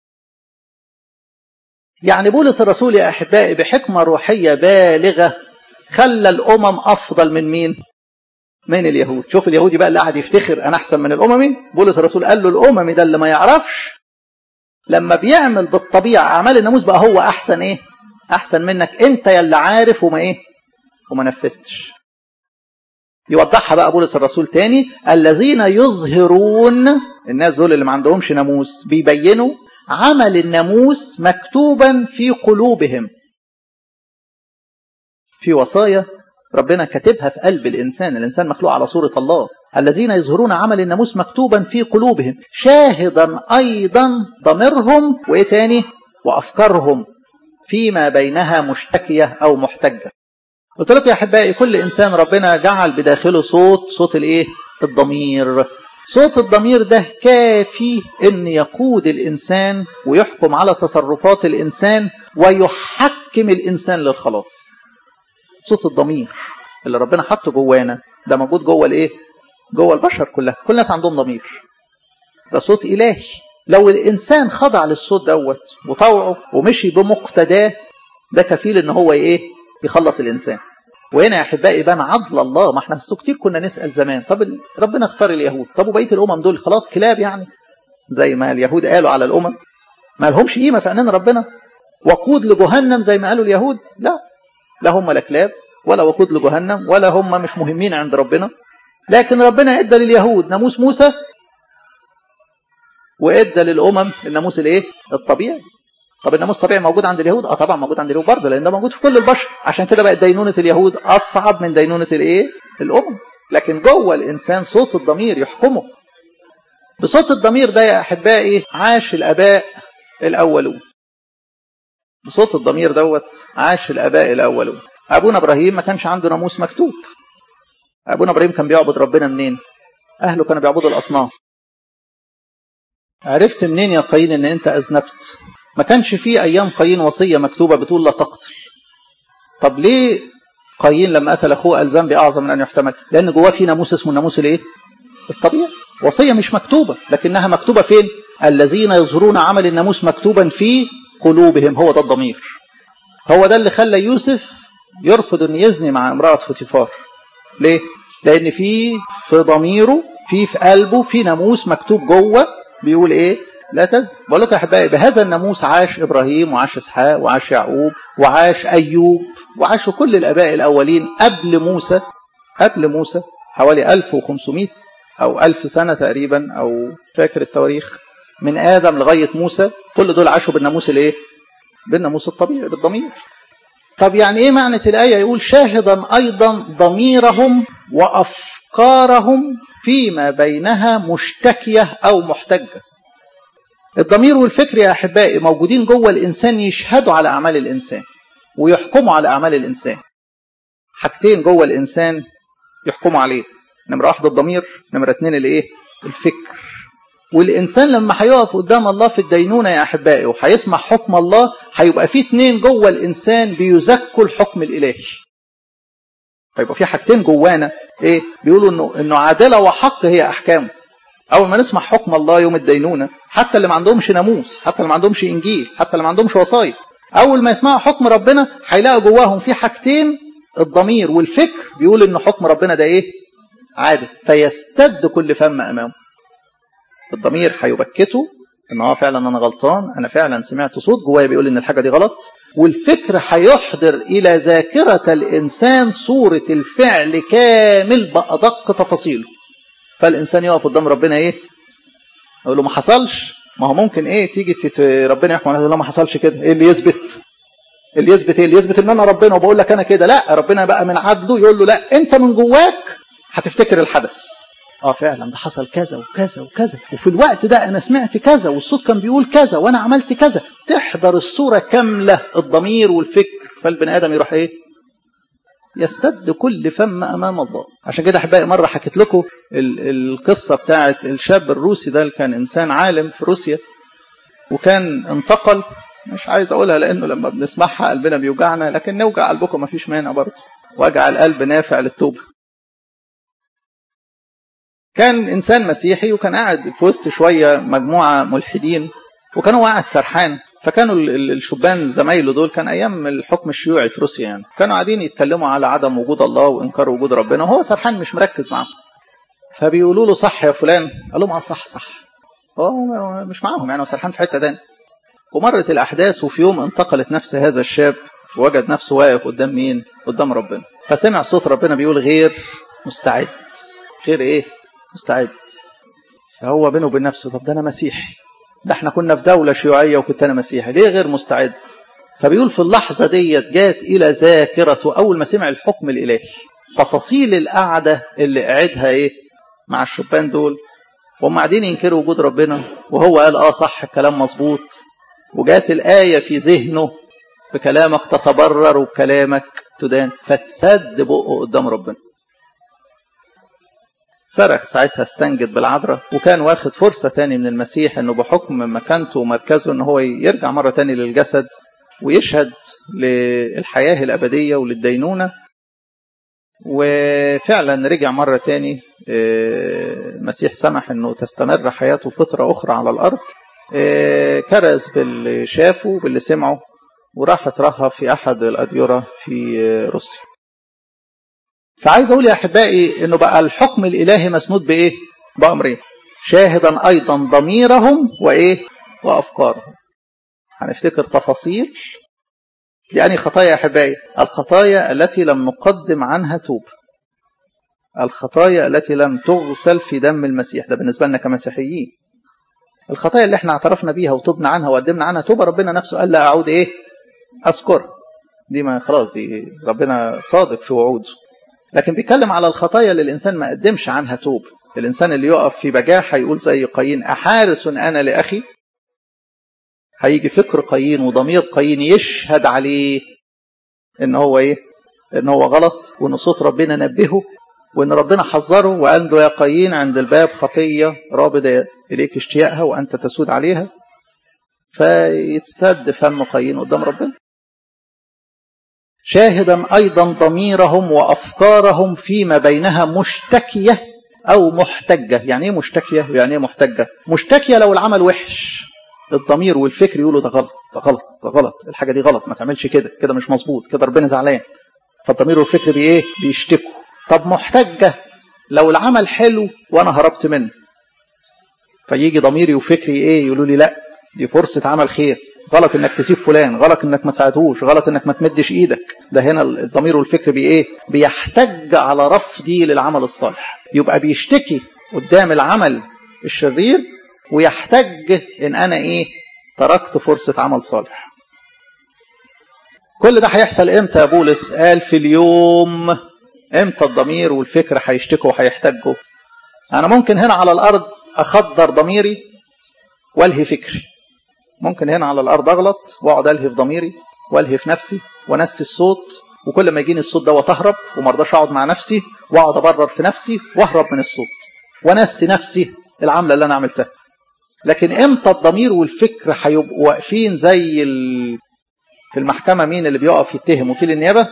يعني بولس الرسول يا احبائي بحكمه روحيه بالغه خلى الامم افضل من مين من اليهود شوف اليهودي بقى اللي قاعد يفتخر انا احسن من الاممي بولس الرسول قال له الاممي ده اللي ما يعرفش لما بيعمل بالطبيعه اعمال الناموس بقى هو احسن ايه احسن منك انت يا اللي عارف وما ايه وما نفذتش يوضحها بقى بولس الرسول تاني الذين يظهرون الناس دول اللي ما عندهمش ناموس بيبينوا عمل الناموس مكتوبا في قلوبهم في وصايا ربنا كاتبها في قلب الإنسان الإنسان مخلوق على صورة الله الذين يظهرون عمل الناموس مكتوبا في قلوبهم شاهدا أيضا ضميرهم وإيه تاني وأفكارهم فيما بينها مشتكية أو محتجة قلت لكم يا أحبائي كل إنسان ربنا جعل بداخله صوت صوت الإيه الضمير صوت الضمير ده كافي ان يقود الانسان ويحكم على تصرفات الانسان ويحكم الانسان للخلاص صوت الضمير اللي ربنا حطه جوانا ده موجود جوه الايه جوه البشر كلها كل الناس عندهم ضمير ده صوت الهي لو الانسان خضع للصوت دوت وطوعه ومشي بمقتداه ده كفيل ان هو ايه يخلص الانسان وهنا يا احبائي بان عدل الله ما احنا كتير كنا نسال زمان طب ربنا اختار اليهود طب وبقيه الامم دول خلاص كلاب يعني زي ما اليهود قالوا على الامم ما لهمش قيمه في عينين ربنا وقود لجهنم زي ما قالوا اليهود لا لا هم لا كلاب ولا وقود لجهنم ولا هم مش مهمين عند ربنا لكن ربنا ادى لليهود ناموس موسى وادى للامم الناموس الايه الطبيعي طب الناموس طبيعي موجود عند اليهود اه طبعا موجود عند اليهود برضه لان ده موجود في كل البشر عشان كده بقت دينونه اليهود اصعب من دينونه الايه الامم لكن جوه الانسان صوت الضمير يحكمه بصوت الضمير ده يا احبائي عاش الاباء الاولون بصوت الضمير دوت عاش الاباء الاولون ابونا ابراهيم ما كانش عنده ناموس مكتوب ابونا ابراهيم كان بيعبد ربنا منين اهله كانوا بيعبدوا الاصنام عرفت منين يا قايين ان انت اذنبت ما كانش في ايام قايين وصيه مكتوبه بتقول لا تقتل طب ليه قايين لما قتل اخوه قال ذنبي اعظم من ان يحتمل لان جواه في ناموس اسمه الناموس الايه الطبيعي وصيه مش مكتوبه لكنها مكتوبه فين الذين يظهرون عمل الناموس مكتوبا في قلوبهم هو ده الضمير هو ده اللي خلى يوسف يرفض ان يزني مع امراه فوتيفار ليه لان في في ضميره في في قلبه في ناموس مكتوب جوه بيقول ايه لا تزن بقول لكم يا احبائي بهذا الناموس عاش ابراهيم وعاش اسحاق وعاش يعقوب وعاش ايوب وعاشوا كل الاباء الاولين قبل موسى قبل موسى حوالي 1500 او 1000 سنه تقريبا او فاكر التواريخ من ادم لغايه موسى كل دول عاشوا بالناموس الايه بالناموس الطبيعي بالضمير طب يعني ايه معنى الايه يقول شاهدا ايضا ضميرهم وافكارهم فيما بينها مشتكيه او محتجه الضمير والفكر يا احبائي موجودين جوه الانسان يشهدوا على اعمال الانسان ويحكموا على اعمال الانسان حاجتين جوه الانسان يحكموا عليه نمره واحد الضمير نمره اتنين الايه الفكر والانسان لما هيقف قدام الله في الدينونه يا احبائي وهيسمع حكم الله هيبقى في اتنين جوه الانسان بيزكوا الحكم الالهي هيبقى في حاجتين جوانا ايه بيقولوا انه انه عادله وحق هي احكامه اول ما نسمع حكم الله يوم الدينونه حتى اللي ما عندهمش ناموس حتى اللي ما عندهمش انجيل حتى اللي ما عندهمش وصايا اول ما يسمعوا حكم ربنا هيلاقوا جواهم في حاجتين الضمير والفكر بيقول ان حكم ربنا ده ايه عادل فيستد كل فم امامه الضمير هيبكته ان هو فعلا انا غلطان انا فعلا سمعت صوت جوايا بيقول ان الحاجه دي غلط والفكر هيحضر الى ذاكره الانسان صوره الفعل كامل بادق تفاصيله فالانسان يقف قدام ربنا ايه يقول له ما حصلش ما هو ممكن ايه تيجي تت... ربنا يحكم عليه لا ما حصلش كده ايه اللي يثبت اللي يثبت ايه اللي يثبت ان انا ربنا وبقول لك انا كده لا ربنا بقى من عدله يقول له لا انت من جواك هتفتكر الحدث اه فعلا ده حصل كذا وكذا وكذا وفي الوقت ده انا سمعت كذا والصوت كان بيقول كذا وانا عملت كذا تحضر الصوره كامله الضمير والفكر فالبني ادم يروح ايه يستد كل فم امام الله عشان كده احبائي مره حكيت لكم القصه بتاعت الشاب الروسي ده اللي كان انسان عالم في روسيا وكان انتقل مش عايز اقولها لانه لما بنسمعها قلبنا بيوجعنا لكن نوجع قلبكم مفيش مانع برضه وجع القلب نافع للتوبه كان انسان مسيحي وكان قاعد في وسط شويه مجموعه ملحدين وكانوا قاعد سرحان فكانوا الشبان زمايله دول كان ايام الحكم الشيوعي في روسيا يعني كانوا قاعدين يتكلموا على عدم وجود الله وانكار وجود ربنا وهو سرحان مش مركز معاهم فبيقولوا له صح يا فلان قال لهم اه صح صح هو مش معاهم يعني هو سرحان في حته تاني ومرت الاحداث وفي يوم انتقلت نفس هذا الشاب ووجد نفسه واقف قدام مين قدام ربنا فسمع صوت ربنا بيقول غير مستعد غير ايه مستعد فهو بينه وبين نفسه طب ده انا مسيحي ده احنا كنا في دولة شيوعية وكنت انا مسيحي ليه غير مستعد فبيقول في اللحظة ديت جات الى ذاكرته اول ما سمع الحكم الالهي تفاصيل القعدة اللي قعدها ايه مع الشبان دول وهم قاعدين ينكروا وجود ربنا وهو قال اه صح الكلام مظبوط وجات الآية في ذهنه بكلامك تتبرر وبكلامك تدان فتسد بقه قدام ربنا صرخ ساعتها استنجد بالعذراء وكان واخد فرصة تاني من المسيح انه بحكم مكانته ومركزه ان هو يرجع مرة تاني للجسد ويشهد للحياة الأبدية وللدينونة وفعلا رجع مرة تاني المسيح سمح انه تستمر حياته فترة أخرى على الأرض كرز باللي شافه باللي سمعه وراح اترهب في أحد الأديرة في روسيا فعايز اقول يا احبائي انه بقى الحكم الالهي مسنود بايه بامرين شاهدا ايضا ضميرهم وايه وافكارهم هنفتكر تفاصيل يعني خطايا يا احبائي الخطايا التي لم نقدم عنها توب الخطايا التي لم تغسل في دم المسيح ده بالنسبه لنا كمسيحيين الخطايا اللي احنا اعترفنا بيها وتوبنا عنها وقدمنا عنها توبه ربنا نفسه قال لا اعود ايه اذكر دي ما خلاص دي ربنا صادق في وعوده لكن بيتكلم على الخطايا اللي الانسان ما قدمش عنها توب الانسان اللي يقف في بجاحه يقول زي قايين احارس انا لاخي هيجي فكر قايين وضمير قايين يشهد عليه ان هو ايه ان هو غلط وان صوت ربنا نبهه وان ربنا حذره وقال له يا قايين عند الباب خطيه رابضه اليك اشتياقها وانت تسود عليها فيتسد فم قايين قدام ربنا شاهدا ايضا ضميرهم وافكارهم فيما بينها مشتكيه او محتجه يعني ايه مشتكيه ويعني ايه محتجه مشتكيه لو العمل وحش الضمير والفكر يقولوا ده غلط ده غلط ده غلط الحاجه دي غلط ما تعملش كده كده مش مظبوط كده ربنا زعلان فالضمير والفكر بايه بيشتكوا طب محتجه لو العمل حلو وانا هربت منه فيجي ضميري وفكري ايه يقولوا لي لا دي فرصه عمل خير غلط انك تسيب فلان غلط انك ما تساعدهوش غلط انك ما تمدش ايدك ده هنا الضمير والفكر بي ايه بيحتج على رفضي للعمل الصالح يبقى بيشتكي قدام العمل الشرير ويحتج ان انا ايه تركت فرصة عمل صالح كل ده هيحصل امتى يا بولس قال في اليوم امتى الضمير والفكر هيشتكوا وهيحتجوا انا ممكن هنا على الارض اخدر ضميري والهي فكري ممكن هنا على الارض اغلط واقعد الهي في ضميري والهي في نفسي ونسي الصوت وكل ما يجيني الصوت ده تهرب وما ارضاش اقعد مع نفسي واقعد ابرر في نفسي واهرب من الصوت ونسي نفسي العمله اللي انا عملتها لكن امتى الضمير والفكر هيبقوا واقفين زي ال... في المحكمه مين اللي بيقف يتهم وكيل النيابه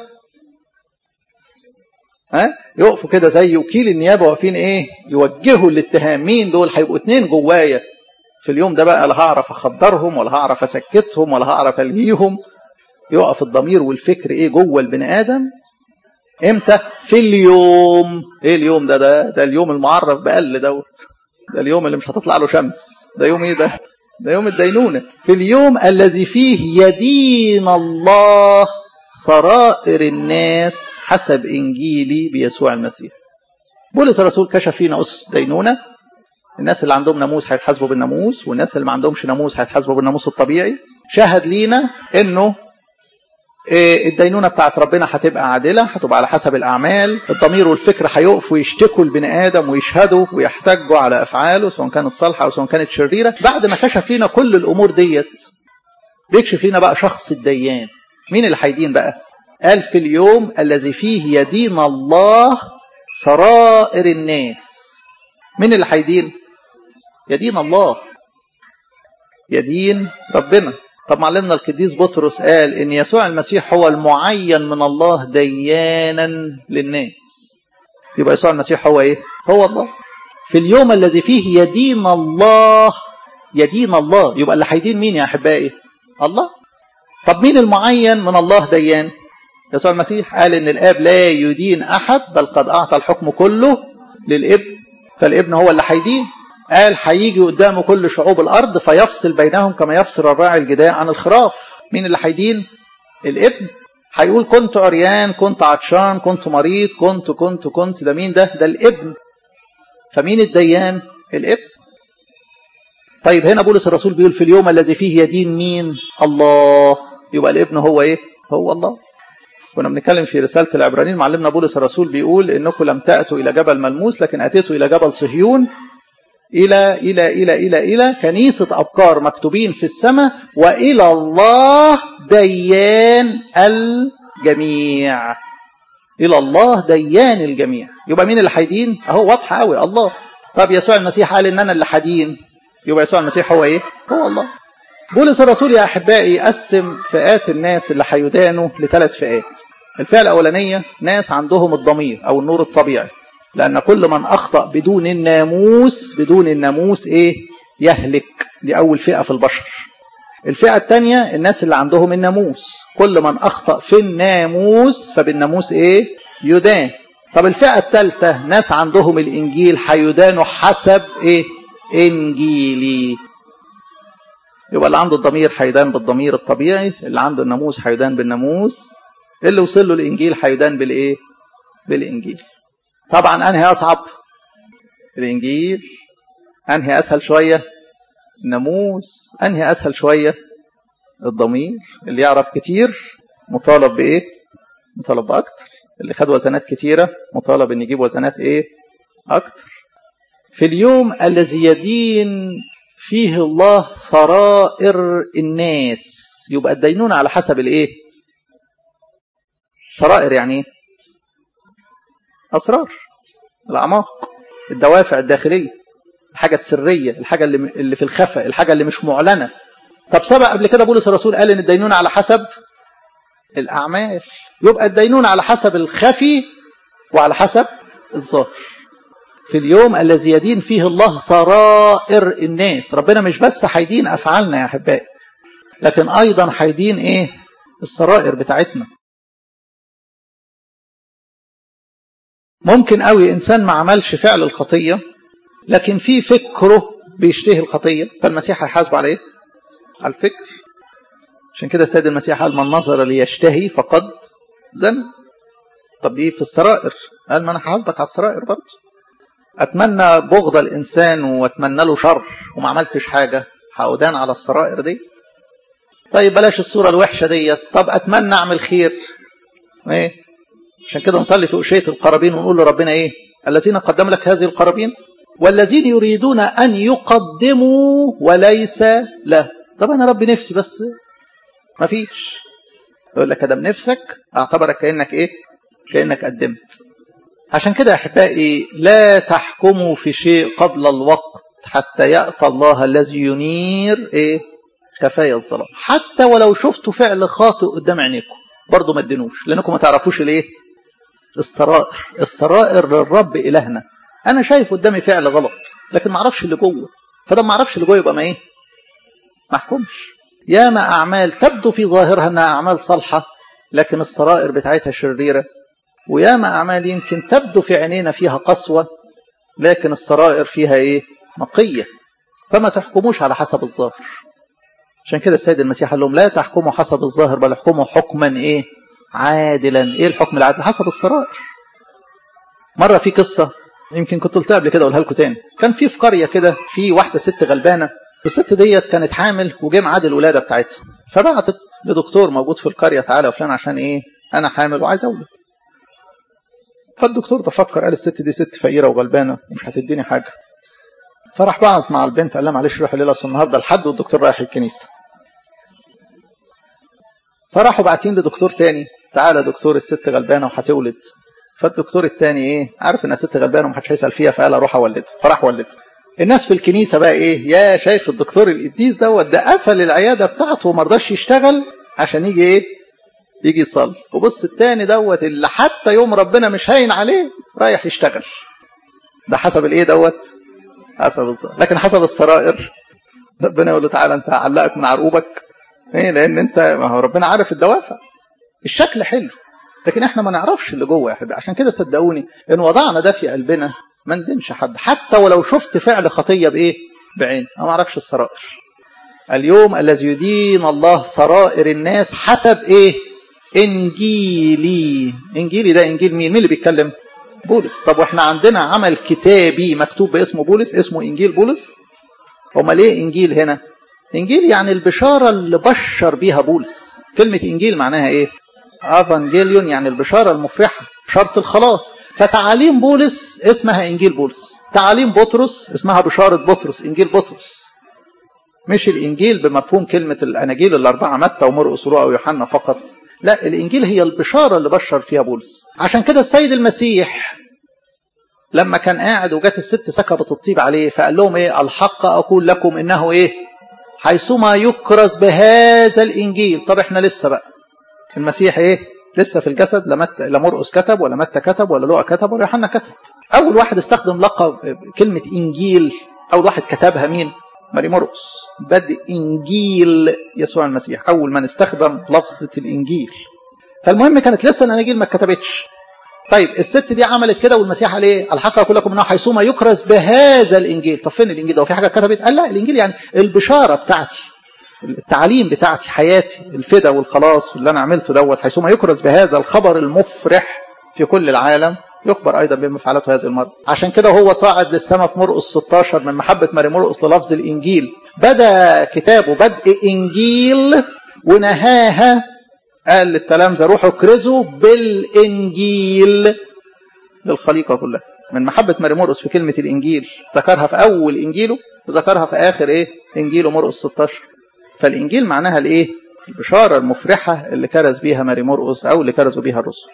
ها يقفوا كده زي وكيل النيابه واقفين ايه يوجهوا الاتهام مين دول هيبقوا اتنين جوايا في اليوم ده بقى لا هعرف اخدرهم ولا هعرف اسكتهم ولا هعرف الهيهم يقف الضمير والفكر ايه جوه البني ادم امتى في اليوم ايه اليوم ده ده ده اليوم المعرف بقل دوت ده اليوم اللي مش هتطلع له شمس ده يوم ايه ده ده يوم الدينونه في اليوم الذي فيه يدين الله سرائر الناس حسب انجيلي بيسوع المسيح بولس الرسول كشف فينا اسس دينونه الناس اللي عندهم ناموس هيتحاسبوا بالناموس والناس اللي ما عندهمش ناموس هيتحاسبوا بالناموس الطبيعي شهد لينا انه الدينونه بتاعت ربنا هتبقى عادله هتبقى على حسب الاعمال الضمير والفكر هيقفوا يشتكوا البني ادم ويشهدوا ويحتجوا على افعاله سواء كانت صالحه او سواء كانت شريره بعد ما كشف لنا كل الامور ديت بيكشف لنا بقى شخص الديان مين اللي هيدين بقى قال في اليوم الذي فيه يدين الله سرائر الناس مين اللي هيدين يدين الله يدين ربنا طب معلمنا القديس بطرس قال ان يسوع المسيح هو المعين من الله ديانا للناس يبقى يسوع المسيح هو ايه هو الله في اليوم الذي فيه يدين الله يدين الله يبقى اللي هيدين مين يا احبائي الله طب مين المعين من الله ديان يسوع المسيح قال ان الاب لا يدين احد بل قد اعطى الحكم كله للابن فالابن هو اللي هيدين قال هيجي قدامه كل شعوب الارض فيفصل بينهم كما يفصل الراعي الجداء عن الخراف مين اللي هيدين الابن هيقول كنت عريان كنت عطشان كنت مريض كنت كنت كنت ده مين ده ده الابن فمين الديان الابن طيب هنا بولس الرسول بيقول في اليوم الذي فيه يدين مين الله يبقى الابن هو ايه هو الله كنا بنتكلم في رسالة العبرانيين معلمنا بولس الرسول بيقول انكم لم تأتوا الى جبل ملموس لكن اتيتوا الى جبل صهيون إلى إلى إلى إلى إلى كنيسة أبكار مكتوبين في السماء وإلى الله ديان الجميع إلى الله ديان الجميع يبقى مين اللي هيدين أهو واضحة قوي الله طب يسوع المسيح قال إن أنا اللي هدين يبقى يسوع المسيح هو إيه هو الله بولس الرسول يا أحبائي قسم فئات الناس اللي هيدانوا لثلاث فئات الفئة الأولانية ناس عندهم الضمير أو النور الطبيعي لأن كل من أخطأ بدون الناموس بدون الناموس إيه يهلك دي أول فئة في البشر الفئة الثانية الناس اللي عندهم الناموس كل من أخطأ في الناموس فبالناموس إيه يدان طب الفئة الثالثة ناس عندهم الإنجيل هيدانوا حسب إيه إنجيلي يبقى اللي عنده الضمير هيدان بالضمير الطبيعي اللي عنده الناموس هيدان بالناموس اللي وصل له الإنجيل هيدان بالإيه بالإنجيل طبعا انهي اصعب الانجيل انهي اسهل شويه ناموس انهي اسهل شويه الضمير اللي يعرف كتير مطالب بايه مطالب باكتر اللي خد وزنات كتيره مطالب ان يجيب وزنات ايه اكتر في اليوم الذي يدين فيه الله سرائر الناس يبقى الدينون على حسب الايه سرائر يعني ايه اسرار الاعماق الدوافع الداخليه الحاجه السريه الحاجه اللي اللي في الخفاء الحاجه اللي مش معلنه طب سبق قبل كده بولس الرسول قال ان الدينون على حسب الاعمال يبقى الدينون على حسب الخفي وعلى حسب الظاهر في اليوم الذي يدين فيه الله سرائر الناس ربنا مش بس هيدين افعالنا يا احبائي لكن ايضا هيدين ايه السرائر بتاعتنا ممكن قوي انسان ما عملش فعل الخطيه لكن في فكره بيشتهي الخطيه فالمسيح هيحاسبه على ايه على الفكر عشان كده السيد المسيح قال من نظر ليشتهي فقد زن طب دي في السرائر قال ما انا هحاسبك على السرائر برضه اتمنى بغض الانسان واتمنى له شر وما عملتش حاجه هأدان على السرائر دي طيب بلاش الصوره الوحشه ديت طب اتمنى اعمل خير ايه عشان كده نصلي في أشية القرابين ونقول لربنا ايه الذين قدم لك هذه القرابين والذين يريدون ان يقدموا وليس له طب انا ربي نفسي بس ما فيش يقول لك ادم نفسك اعتبرك كانك ايه كانك قدمت عشان كده يا احبائي لا تحكموا في شيء قبل الوقت حتى ياتى الله الذي ينير ايه خفايا الظلام حتى ولو شفتوا فعل خاطئ قدام عينيكم برضه ما تدينوش لانكم ما تعرفوش الايه السرائر السرائر للرب الهنا انا شايف قدامي فعل غلط لكن ما اعرفش اللي جوه فده ما اعرفش اللي جوه يبقى ما ايه ما احكمش ياما اعمال تبدو في ظاهرها انها اعمال صالحه لكن السرائر بتاعتها شريره وياما اعمال يمكن تبدو في عينينا فيها قسوه لكن السرائر فيها ايه نقيه فما تحكموش على حسب الظاهر عشان كده السيد المسيح قال لهم لا تحكموا حسب الظاهر بل احكموا حكما ايه عادلا ايه الحكم العادل حسب السرائر مره في قصه يمكن كنت قلتها قبل كده اقولها لكم تاني كان في في قريه كده في واحده ست غلبانه والست ديت كانت حامل وجه ميعاد الولاده بتاعتها فبعتت لدكتور موجود في القريه تعالى يا فلان عشان ايه انا حامل وعايز اولد فالدكتور ده فكر قال الست دي ست فقيره وغلبانه ومش هتديني حاجه فراح بعت مع البنت قال لها معلش روحي الليله اصل النهارده الحد والدكتور رايح الكنيسه فراحوا باعتين لدكتور تاني تعالى دكتور الست غلبانه وهتولد فالدكتور التاني ايه عارف انها ست غلبانه ومحدش هيسال فيها فقال اروح اولد فراح ولد الناس في الكنيسه بقى ايه يا شايف الدكتور القديس دوت ده قفل العياده بتاعته وما رضاش يشتغل عشان يجي ايه يجي يصلي وبص التاني دوت اللي حتى يوم ربنا مش هاين عليه رايح يشتغل ده حسب الايه دوت حسب الظاهر لكن حسب السرائر ربنا يقول له تعالى انت هعلقك من عرقوبك ايه لان انت ما هو ربنا عارف الدوافع الشكل حلو لكن احنا ما نعرفش اللي جوه يا حبيبي عشان كده صدقوني ان وضعنا ده في قلبنا ما ندينش حد حتى ولو شفت فعل خطيه بايه بعين انا ما اعرفش السرائر اليوم الذي يدين الله سرائر الناس حسب ايه انجيلي انجيلي ده انجيل مين مين اللي بيتكلم بولس طب واحنا عندنا عمل كتابي مكتوب باسمه بولس اسمه انجيل بولس امال ايه انجيل هنا انجيل يعني البشاره اللي بشر بيها بولس كلمه انجيل معناها ايه افانجيليون يعني البشاره المفرحه بشاره الخلاص فتعاليم بولس اسمها انجيل بولس تعاليم بطرس اسمها بشاره بطرس انجيل بطرس مش الانجيل بمفهوم كلمه الاناجيل الاربعه متى ومرقس ولوقا ويوحنا فقط لا الانجيل هي البشاره اللي بشر فيها بولس عشان كده السيد المسيح لما كان قاعد وجت الست سكبت الطيب عليه فقال لهم ايه الحق اقول لكم انه ايه حيثما يكرز بهذا الانجيل طب احنا لسه بقى المسيح ايه لسه في الجسد لا مت... لا مرقس كتب ولا متى كتب ولا لوقا كتب ولا يوحنا كتب اول واحد استخدم لقب كلمه انجيل اول واحد كتبها مين ماري مرقس بدء انجيل يسوع المسيح اول من استخدم لفظه الانجيل فالمهم كانت لسه الاناجيل ما اتكتبتش طيب الست دي عملت كده والمسيح قال ايه الحق اقول لكم انه حيثما يكرز بهذا الانجيل طب فين الانجيل ده وفي حاجه اتكتبت قال لا الانجيل يعني البشاره بتاعتي التعليم بتاعتي حياتي الفدا والخلاص اللي انا عملته دوت حيثما يكرز بهذا الخبر المفرح في كل العالم يخبر ايضا بما فعلته هذه المرة عشان كده هو صاعد للسماء في مرقس 16 من محبه ماري مرقس للفظ الانجيل بدا كتابه بدء انجيل ونهاها قال للتلامذه روحوا اكرزوا بالانجيل للخليقه كلها من محبه ماري مرقس في كلمه الانجيل ذكرها في اول انجيله وذكرها في اخر ايه انجيله مرقس 16 فالانجيل معناها الايه البشاره المفرحه اللي كرز بيها ماري مرقس او اللي كرزوا بيها الرسل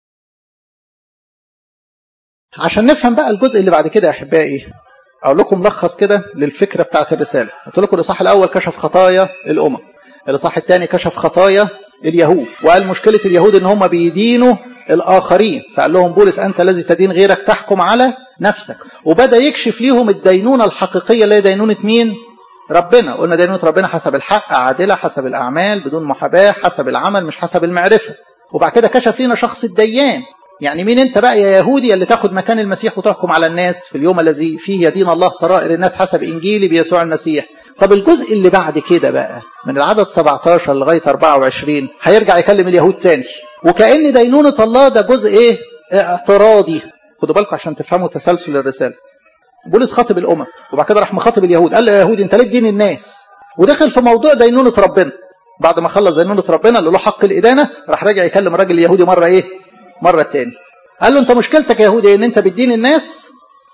عشان نفهم بقى الجزء اللي بعد كده يا احبائي اقول لكم ملخص كده للفكره بتاعت الرساله قلت لكم الاصحاح الاول كشف خطايا الامم الاصحاح الثاني كشف خطايا اليهود وقال مشكله اليهود ان هم بيدينوا الاخرين فقال لهم بولس انت الذي تدين غيرك تحكم على نفسك وبدا يكشف ليهم الدينونه الحقيقيه اللي هي دينونه مين ربنا قلنا دينونه ربنا حسب الحق عادله حسب الاعمال بدون محاباه حسب العمل مش حسب المعرفه وبعد كده كشف لنا شخص الديان يعني مين انت بقى يا يهودي اللي تاخد مكان المسيح وتحكم على الناس في اليوم الذي فيه يدين الله سرائر الناس حسب انجيلي بيسوع المسيح طب الجزء اللي بعد كده بقى من العدد 17 لغايه 24 هيرجع يكلم اليهود تاني وكأن دينونة الله ده جزء ايه اعتراضي خدوا بالكم عشان تفهموا تسلسل الرساله بولس خاطب الامم وبعد كده راح مخاطب اليهود قال له يا يهودي انت ليه تدين الناس ودخل في موضوع دينونة ربنا بعد ما خلص دينونة ربنا اللي له حق الإدانة راح راجع يكلم الراجل اليهودي مرة إيه مرة تاني قال له أنت مشكلتك يا يهودي إن أنت بتدين الناس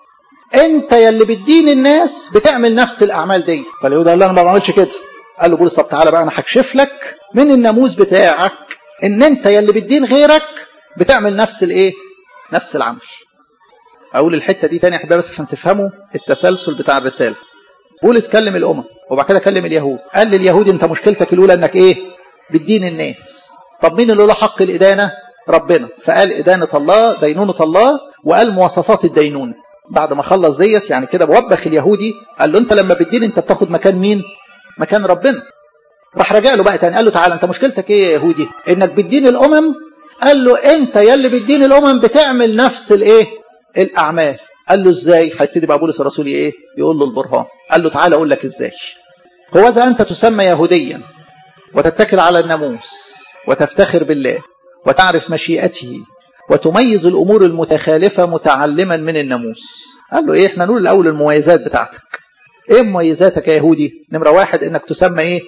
أنت يلي بتدين الناس بتعمل نفس الأعمال دي فاليهودي قال له أنا ما بعملش كده قال له بولس طب تعالى بقى أنا هكشف لك من الناموس بتاعك إن أنت يلي بتدين غيرك بتعمل نفس الإيه نفس العمل اقول الحته دي تاني يا احبابي بس عشان تفهموا التسلسل بتاع الرساله بولس كلم الامم وبعد كده كلم اليهود قال لليهود انت مشكلتك الاولى انك ايه بتدين الناس طب مين اللي له حق الادانه ربنا فقال ادانه الله دينونه الله وقال مواصفات الدينونه بعد ما خلص ديت يعني كده بوبخ اليهودي قال له انت لما بتدين انت بتاخد مكان مين مكان ربنا راح رجع له بقى تاني قال له تعالى انت مشكلتك ايه يا يهودي انك بتدين الامم قال له انت يلي بتدين الامم بتعمل نفس الايه الاعمال قال له ازاي هيبتدي بقى بولس الرسول ايه يقول له البرهان قال له تعالى اقول لك ازاي هو اذا انت تسمى يهوديا وتتكل على الناموس وتفتخر بالله وتعرف مشيئته وتميز الامور المتخالفه متعلما من الناموس قال له ايه احنا نقول الاول المميزات بتاعتك ايه مميزاتك يا يهودي نمره واحد انك تسمى ايه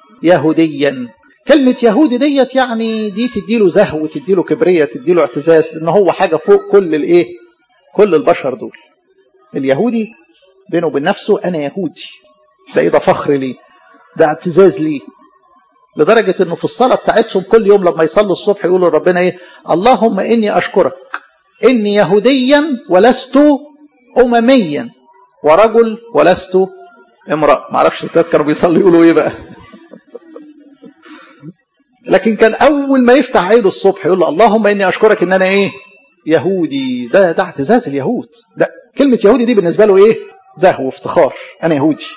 يهوديا كلمة يهودي ديت يعني دي تديله زهو تديله كبرية تديله اعتزاز ان هو حاجة فوق كل الايه كل البشر دول اليهودي بينه وبين نفسه انا يهودي ده ايه ده فخر ليه ده اعتزاز ليه لدرجة انه في الصلاة بتاعتهم كل يوم لما يصلوا الصبح يقولوا لربنا ايه اللهم اني اشكرك اني يهوديا ولست امميا ورجل ولست امرأة معرفش الستات كانوا بيصلوا يقولوا ايه بقى لكن كان اول ما يفتح عينه الصبح يقول له اللهم اني اشكرك ان انا ايه يهودي ده ده اعتزاز اليهود ده كلمة يهودي دي بالنسبة له ايه زهو وافتخار انا يهودي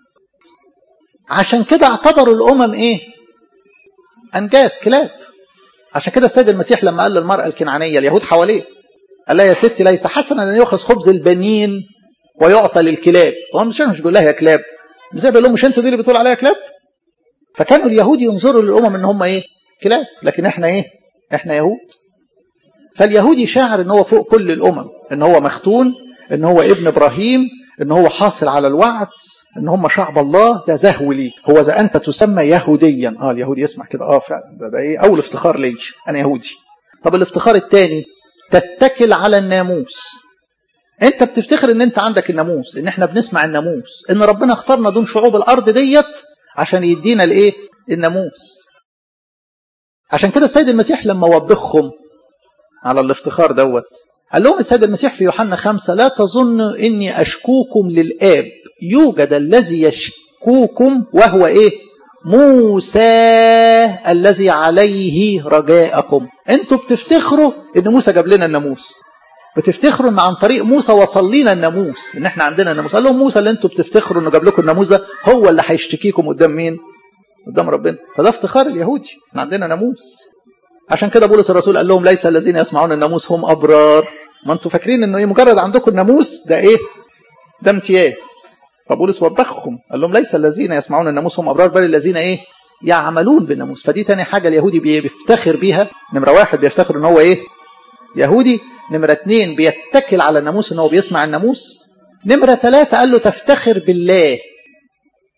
عشان كده اعتبروا الامم ايه انجاز كلاب عشان كده السيد المسيح لما قال للمرأة الكنعانية اليهود حواليه قال لها يا ستي ليس حسنا ان يؤخذ خبز البنين ويعطى للكلاب هو مش مش بيقول لها يا كلاب مش بيقول لهم مش انتوا دي اللي بتقول عليها كلاب فكانوا اليهود ينظروا للامم ان هم ايه كلاب لكن احنا ايه احنا يهود فاليهودي شاعر ان هو فوق كل الامم ان هو مختون ان هو ابن ابراهيم ان هو حاصل على الوعد ان هم شعب الله ده زهو ليه هو اذا انت تسمى يهوديا اه اليهودي يسمع كده اه فعلا ده, ده ايه اول افتخار لي انا يهودي طب الافتخار الثاني تتكل على الناموس انت بتفتخر ان انت عندك الناموس ان احنا بنسمع الناموس ان ربنا اختارنا دون شعوب الارض ديت عشان يدينا الايه الناموس عشان كده السيد المسيح لما وبخهم على الافتخار دوت قال لهم السيد المسيح في يوحنا خمسة لا تظن إني أشكوكم للآب يوجد الذي يشكوكم وهو إيه موسى الذي عليه رجاءكم انتوا بتفتخروا ان موسى جاب لنا الناموس بتفتخروا ان عن طريق موسى وصل لنا الناموس ان احنا عندنا الناموس قال لهم موسى اللي انتوا بتفتخروا انه جاب لكم الناموس ده هو اللي هيشتكيكم قدام مين قدام ربنا فده افتخار اليهودي احنا عندنا ناموس عشان كده بولس الرسول قال لهم ليس الذين يسمعون الناموس هم ابرار ما انتوا فاكرين انه ايه مجرد عندكم الناموس ده ايه ده امتياز فبولس وبخهم قال لهم ليس الذين يسمعون الناموس هم ابرار بل الذين ايه يعملون بالناموس فدي تاني حاجه اليهودي بيفتخر بيها نمره واحد بيفتخر ان هو ايه يهودي نمره اتنين بيتكل على الناموس ان هو بيسمع الناموس نمره ثلاثه قال له تفتخر بالله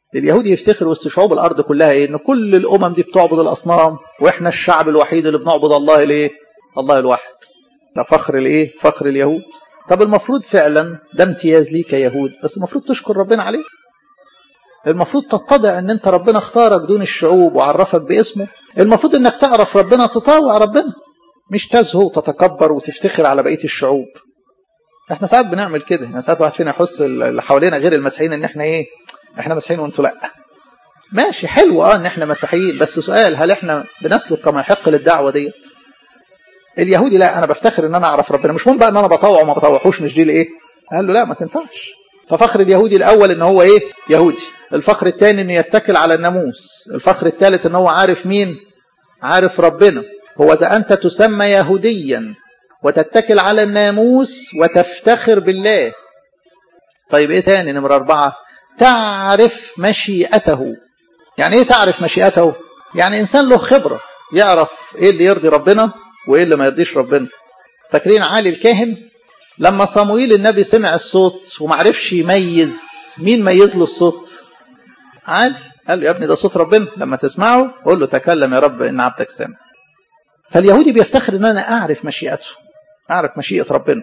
اليهودي يفتخر وسط شعوب الارض كلها ايه ان كل الامم دي بتعبد الاصنام واحنا الشعب الوحيد اللي بنعبد الله الايه الله الواحد ده فخر الايه فخر اليهود طب المفروض فعلا ده امتياز ليك كيهود بس المفروض تشكر ربنا عليه المفروض تتضع ان انت ربنا اختارك دون الشعوب وعرفك باسمه المفروض انك تعرف ربنا تطاوع ربنا مش تزهو وتتكبر وتفتخر على بقيه الشعوب احنا ساعات بنعمل كده يعني ساعات واحد فينا يحس اللي حوالينا غير المسيحيين ان احنا ايه احنا مسيحيين وانتوا لا ماشي حلو اه ان احنا مسيحيين بس سؤال هل احنا بنسلك كما يحق للدعوه ديت اليهودي لا انا بفتخر ان انا اعرف ربنا مش مهم بقى ان انا بطوع وما بطوعوش مش دي الايه قال له لا ما تنفعش ففخر اليهودي الاول ان هو ايه يهودي الفخر الثاني انه يتكل على الناموس الفخر الثالث ان هو عارف مين عارف ربنا هو اذا انت تسمى يهوديا وتتكل على الناموس وتفتخر بالله طيب ايه تاني نمرة اربعة تعرف مشيئته يعني ايه تعرف مشيئته يعني انسان له خبرة يعرف ايه اللي يرضي ربنا وايه اللي ما يرضيش ربنا فاكرين علي الكاهن لما صموئيل النبي سمع الصوت ومعرفش يميز مين ميز له الصوت علي قال له يا ابني ده صوت ربنا لما تسمعه قول له تكلم يا رب ان عبدك سامع فاليهودي بيفتخر ان انا اعرف مشيئته اعرف مشيئة ربنا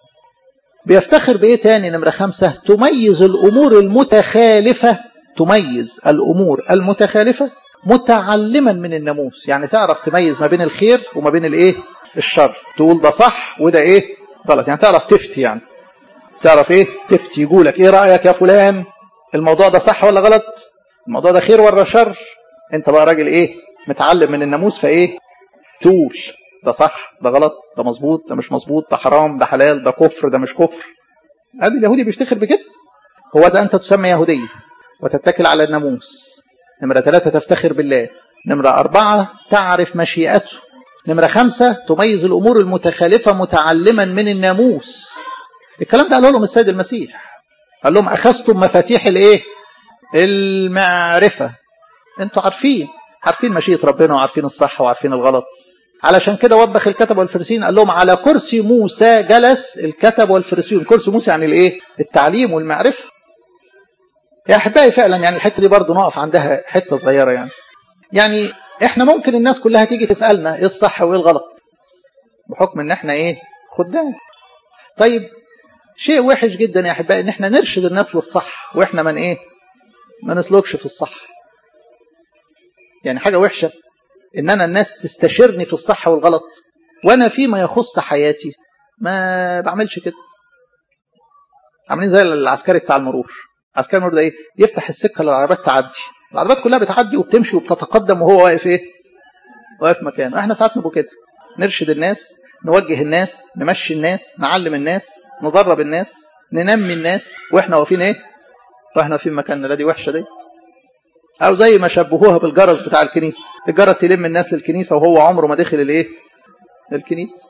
بيفتخر بايه تاني نمرة خمسة تميز الامور المتخالفة تميز الامور المتخالفة متعلما من الناموس يعني تعرف تميز ما بين الخير وما بين الايه الشر تقول ده صح وده ايه غلط يعني تعرف تفتي يعني تعرف ايه تفتي يقولك ايه رأيك يا فلان الموضوع ده صح ولا غلط الموضوع ده خير ولا شر انت بقى راجل ايه متعلم من الناموس فايه تقول ده صح ده غلط ده مظبوط ده مش مظبوط ده حرام ده حلال ده كفر ده مش كفر ادي اليهودي بيفتخر بكده هو اذا انت تسمى يهودية وتتكل على الناموس نمرة ثلاثة تفتخر بالله نمرة أربعة تعرف مشيئته نمرة خمسة تميز الأمور المتخالفة متعلما من الناموس الكلام ده قاله لهم السيد المسيح قال لهم أخذتم مفاتيح الإيه المعرفة انتوا عارفين عارفين مشيئة ربنا وعارفين الصح وعارفين الغلط علشان كده وبخ الكتب والفرسين قال لهم على كرسي موسى جلس الكتب والفرسيون كرسي موسى يعني الايه التعليم والمعرفة يا احبائي فعلا يعني الحته دي برضه نقف عندها حته صغيره يعني يعني احنا ممكن الناس كلها تيجي تسالنا ايه الصح وايه الغلط بحكم ان احنا ايه خدام طيب شيء وحش جدا يا احبائي ان احنا نرشد الناس للصح واحنا من ايه ما نسلكش في الصح يعني حاجه وحشه ان انا الناس تستشيرني في الصح والغلط وانا فيما يخص حياتي ما بعملش كده عاملين زي العسكري بتاع المرور عسكري المرور ده ايه يفتح السكه للعربيات تعدي العربيات كلها بتعدي وبتمشي وبتتقدم وهو واقف ايه واقف مكانه احنا ساعات نبقى كده نرشد الناس نوجه الناس نمشي الناس نعلم الناس ندرب الناس ننمي الناس واحنا واقفين ايه واحنا واقفين مكاننا لا دي وحشه ديت او زي ما شبهوها بالجرس بتاع الكنيسه الجرس يلم الناس للكنيسه وهو عمره ما دخل الايه الكنيسه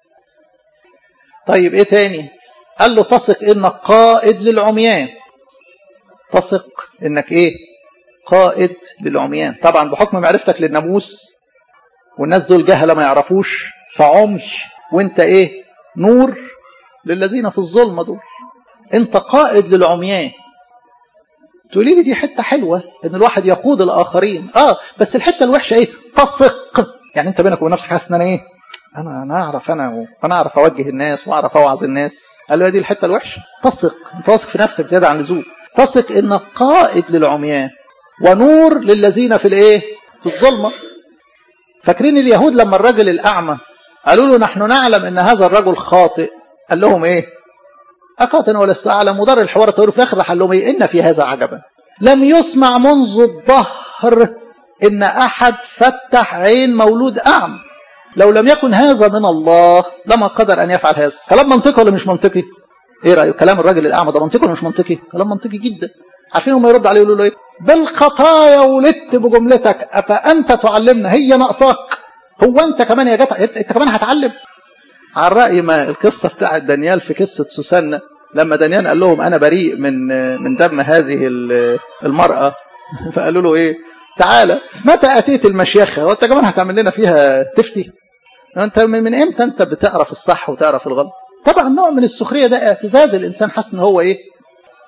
طيب ايه تاني قال له تثق انك قائد للعميان تثق انك ايه قائد للعميان طبعا بحكم معرفتك للناموس والناس دول جهله ما يعرفوش فعمي وانت ايه نور للذين في الظلمه دول انت قائد للعميان تقولي لي دي حته حلوه ان الواحد يقود الاخرين اه بس الحته الوحشه ايه تثق يعني انت بينك وبين نفسك حاسس ان انا ايه انا انا اعرف انا وانا اعرف اوجه الناس واعرف اوعظ الناس قال له دي الحته الوحشه تثق انت واثق في نفسك زياده عن اللزوم تثق انك قائد للعميان ونور للذين في الايه في الظلمه فاكرين اليهود لما الرجل الاعمى قالوا له نحن نعلم ان هذا الرجل خاطئ قال لهم ايه أقاتن ولست أعلم ودار الحوار الطويل في الآخر راح لهم إيه إن في هذا عجبا لم يسمع منذ الظهر إن أحد فتح عين مولود أعمى لو لم يكن هذا من الله لما قدر أن يفعل هذا كلام منطقي ولا مش منطقي إيه رأيك كلام الراجل الأعمى ده منطقي ولا مش منطقي كلام منطقي جدا عارفين هم يرد عليه يقولوا له إيه بالخطايا ولدت بجملتك أفأنت تعلمنا هي ناقصاك هو أنت كمان يا جدع أنت كمان هتعلم على رأي ما القصة بتاعت دانيال في قصة سوسنة لما دانيال قال لهم أنا بريء من من دم هذه المرأة فقالوا له إيه تعالى متى أتيت المشيخة وأنت كمان هتعمل لنا فيها تفتي أنت من, من إمتى أنت بتعرف الصح وتعرف الغلط طبعا نوع من السخرية ده اعتزاز الإنسان حاسس إن هو إيه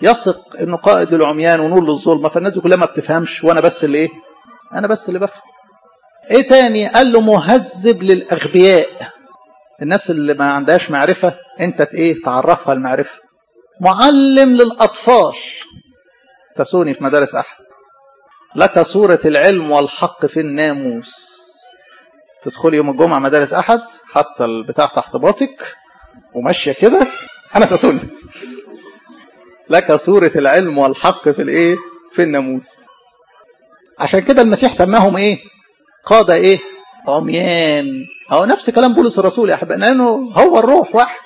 يثق انه قائد للعميان ونور للظلمه فالناس دي كلها ما بتفهمش وانا بس اللي ايه انا بس اللي بفهم ايه تاني قال له مهذب للاغبياء الناس اللي ما عندهاش معرفه انت ايه تعرفها المعرفه معلم للاطفال تسوني في مدارس احد لك صورة العلم والحق في الناموس تدخل يوم الجمعة مدارس أحد حتى البتاع تحت باطك وماشية كده أنا تسوني لك صورة العلم والحق في الإيه في الناموس عشان كده المسيح سماهم إيه قادة إيه عميان أو نفس كلام بولس الرسول يا أحبائي لأنه هو الروح واحد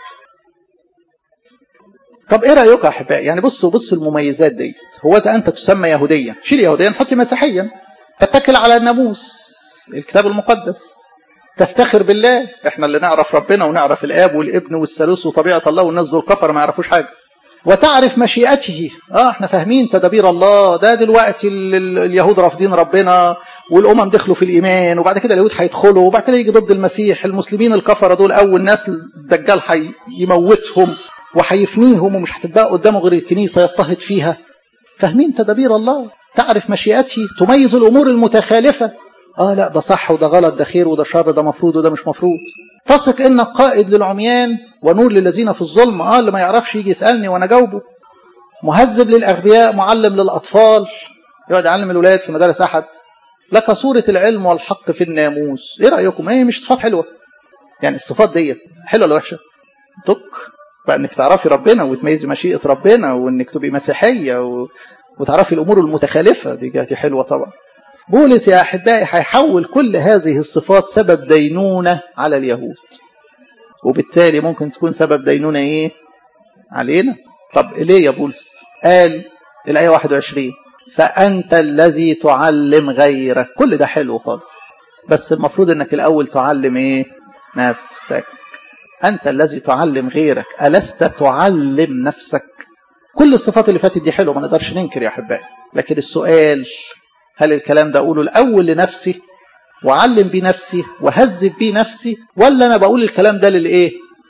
طب ايه رايكم يا احبائي يعني بصوا بصوا المميزات ديت هو اذا انت تسمى يهوديا شيل يهوديا حط مسيحيا تتكل على الناموس الكتاب المقدس تفتخر بالله احنا اللي نعرف ربنا ونعرف الاب والابن والثالوث وطبيعه الله والناس دول كفر ما يعرفوش حاجه وتعرف مشيئته اه احنا فاهمين تدابير الله ده دلوقتي اليهود رافضين ربنا والامم دخلوا في الايمان وبعد كده اليهود هيدخلوا وبعد كده يجي ضد المسيح المسلمين الكفره دول اول ناس الدجال هيموتهم وهيفنيهم ومش هتتبقى قدامه غير الكنيسه يضطهد فيها فاهمين تدابير الله تعرف مشيئته تميز الامور المتخالفه اه لا ده صح وده غلط ده خير وده شر ده مفروض وده مش مفروض تثق انك قائد للعميان ونور للذين في الظلم اه اللي ما يعرفش يجي يسالني وانا جاوبه مهذب للاغبياء معلم للاطفال يقعد يعلم الولاد في مدارس احد لك صوره العلم والحق في الناموس ايه رايكم ايه مش صفات حلوه يعني الصفات ديت حلوه ولا وحشه تك بقى انك تعرفي ربنا وتميزي مشيئه ربنا وانك تبقي مسيحيه و... وتعرفي الامور المتخالفه دي جهتي حلوه طبعا بولس يا احبائي هيحول كل هذه الصفات سبب دينونه على اليهود وبالتالي ممكن تكون سبب دينونه ايه علينا طب ليه يا بولس قال الايه 21 فانت الذي تعلم غيرك كل ده حلو خالص بس المفروض انك الاول تعلم ايه نفسك أنت الذي تعلم غيرك ألست تعلم نفسك كل الصفات اللي فاتت دي حلوة ما نقدرش ننكر يا أحبائي لكن السؤال هل الكلام ده أقوله الأول لنفسي وأعلم بيه نفسي وهذب بيه نفسي ولا أنا بقول الكلام ده للإيه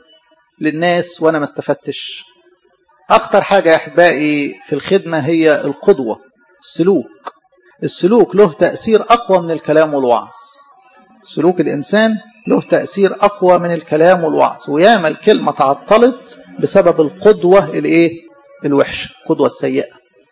للناس وأنا ما استفدتش أخطر حاجة يا أحبائي في الخدمة هي القدوة السلوك السلوك له تأثير أقوى من الكلام والوعظ سلوك الإنسان له تأثير أقوى من الكلام والوعظ وياما الكلمة تعطلت بسبب القدوة الإيه؟ الوحشة القدوة السيئة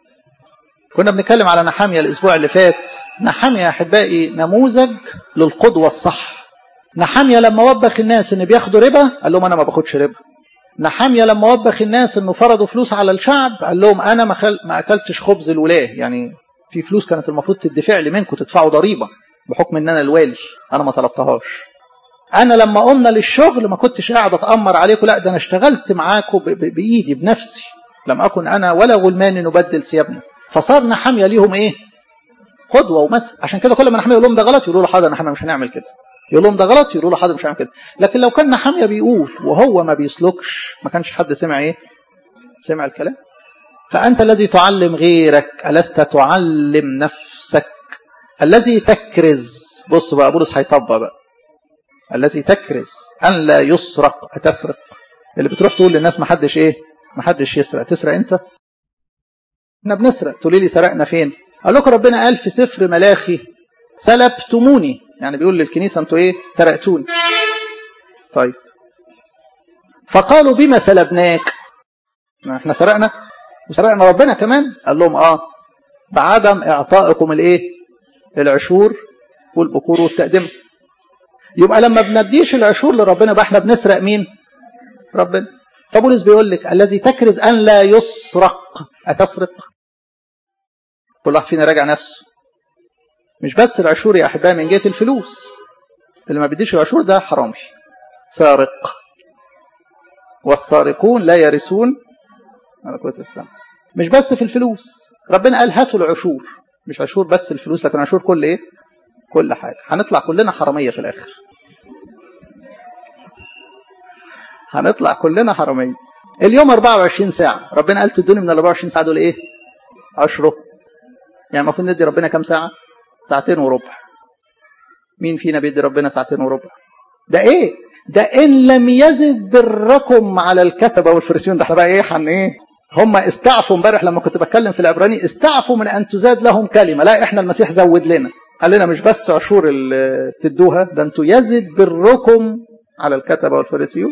كنا بنتكلم على نحامية الأسبوع اللي فات نحامية يا أحبائي نموذج للقدوة الصح نحامية لما وبخ الناس إن بياخدوا ربا قال لهم أنا ما باخدش ربا نحامية لما وبخ الناس إنه فرضوا فلوس على الشعب قال لهم أنا ما, خل... ما أكلتش خبز الولاة يعني في فلوس كانت المفروض تدفع لي منكم تدفعوا ضريبة بحكم إن أنا الوالي أنا ما طلبتهاش انا لما قمنا للشغل ما كنتش قاعد اتامر عليكم لا ده انا اشتغلت معاكم بايدي بنفسي لم اكن انا ولا غلمان نبدل ثيابنا فصار نحاميه ليهم ايه قدوه ومثل عشان كده كل ما نحاميه يقول لهم ده غلط يقولوا له حاضر نحاميه مش هنعمل كده يقول لهم ده غلط يقولوا له حاضر مش هنعمل كده لكن لو كان نحاميه بيقول وهو ما بيسلكش ما كانش حد سمع ايه سمع الكلام فانت الذي تعلم غيرك الست تعلم نفسك الذي تكرز بص بقى بولس هيطبق بقى الذي تكرز أن لا يسرق أتسرق اللي بتروح تقول للناس ما حدش إيه ما حدش يسرق تسرق أنت احنا بنسرق تقولي لي سرقنا فين قال لكم ربنا قال في سفر ملاخي سلبتموني يعني بيقول للكنيسة انتوا ايه سرقتوني طيب فقالوا بما سلبناك ما احنا سرقنا وسرقنا ربنا كمان قال لهم اه بعدم اعطائكم الايه العشور والبكور والتقدمه يبقى لما بنديش العشور لربنا يبقى احنا بنسرق مين ربنا فبولس بيقول لك الذي تكرز ان لا يسرق اتسرق كل واحد فينا راجع نفسه مش بس العشور يا احبائي من جهه الفلوس اللي ما بيديش العشور ده حرامي سارق والسارقون لا يرثون ملكوت السماء مش بس في الفلوس ربنا قال هاتوا العشور مش عشور بس الفلوس لكن عشور كل ايه كل حاجة هنطلع كلنا حرامية في الآخر هنطلع كلنا حرامية اليوم 24 ساعة ربنا قال تدوني من ال 24 ساعة دول إيه؟ عشره يعني المفروض ندي ربنا كام ساعة؟ ساعتين وربع مين فينا بيدي ربنا ساعتين وربع؟ ده إيه؟ ده إن لم يزد بركم على الكتبة والفرسيون ده احنا بقى إيه؟ حن إيه؟ هم استعفوا امبارح لما كنت بتكلم في العبراني استعفوا من ان تزاد لهم كلمه لا احنا المسيح زود لنا قال لنا مش بس عشور اللي تدوها ده انتوا يزد بركم على الكتبه والفريسيون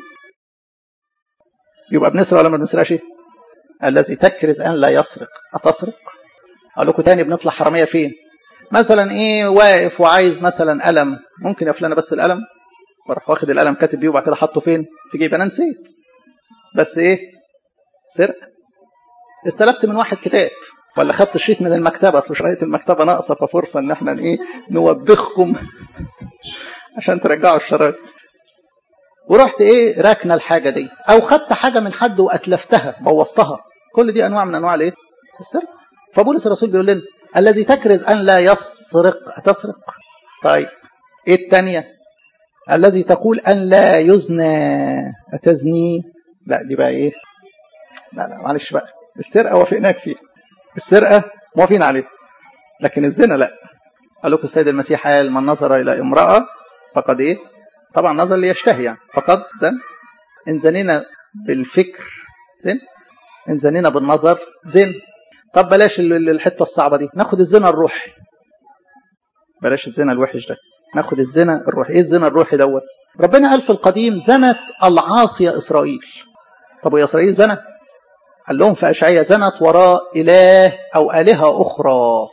يبقى بنسرق ولا ما بنسرقش الذي تكرز ان لا يسرق اتسرق اقول لكم تاني بنطلع حراميه فين مثلا ايه واقف وعايز مثلا قلم ممكن يا فلانه بس القلم واروح واخد القلم كاتب بيه وبعد كده حاطه فين في جيبي انا نسيت بس ايه سرق استلفت من واحد كتاب ولا خدت شريط من المكتبه اصل شريط المكتبه ناقصه ففرصه ان احنا ايه نوبخكم عشان ترجعوا الشرايط ورحت ايه راكنه الحاجه دي او خدت حاجه من حد واتلفتها بوظتها كل دي انواع من انواع الايه السرقه فبولس الرسول بيقول لنا الذي تكرز ان لا يسرق تسرق طيب ايه الثانيه الذي تقول ان لا يزنى تزني لا دي بقى ايه لا لا معلش بقى السرقه وافقناك فيها السرقه موافقين عليها لكن الزنا لا قال لكم السيد المسيح قال من نظر الى امراه فقد ايه طبعا نظر ليشتهي يعني فقد زن ان زنينا بالفكر زن ان زنينا بالنظر زن طب بلاش الحته الصعبه دي ناخد الزنا الروحي بلاش الزنا الوحش ده ناخد الزنا الروحي ايه الزنا الروحي دوت ربنا قال في القديم زنت العاصيه اسرائيل طب ويا اسرائيل زنت قال لهم في اشعياء زنت وراء اله او الهه اخرى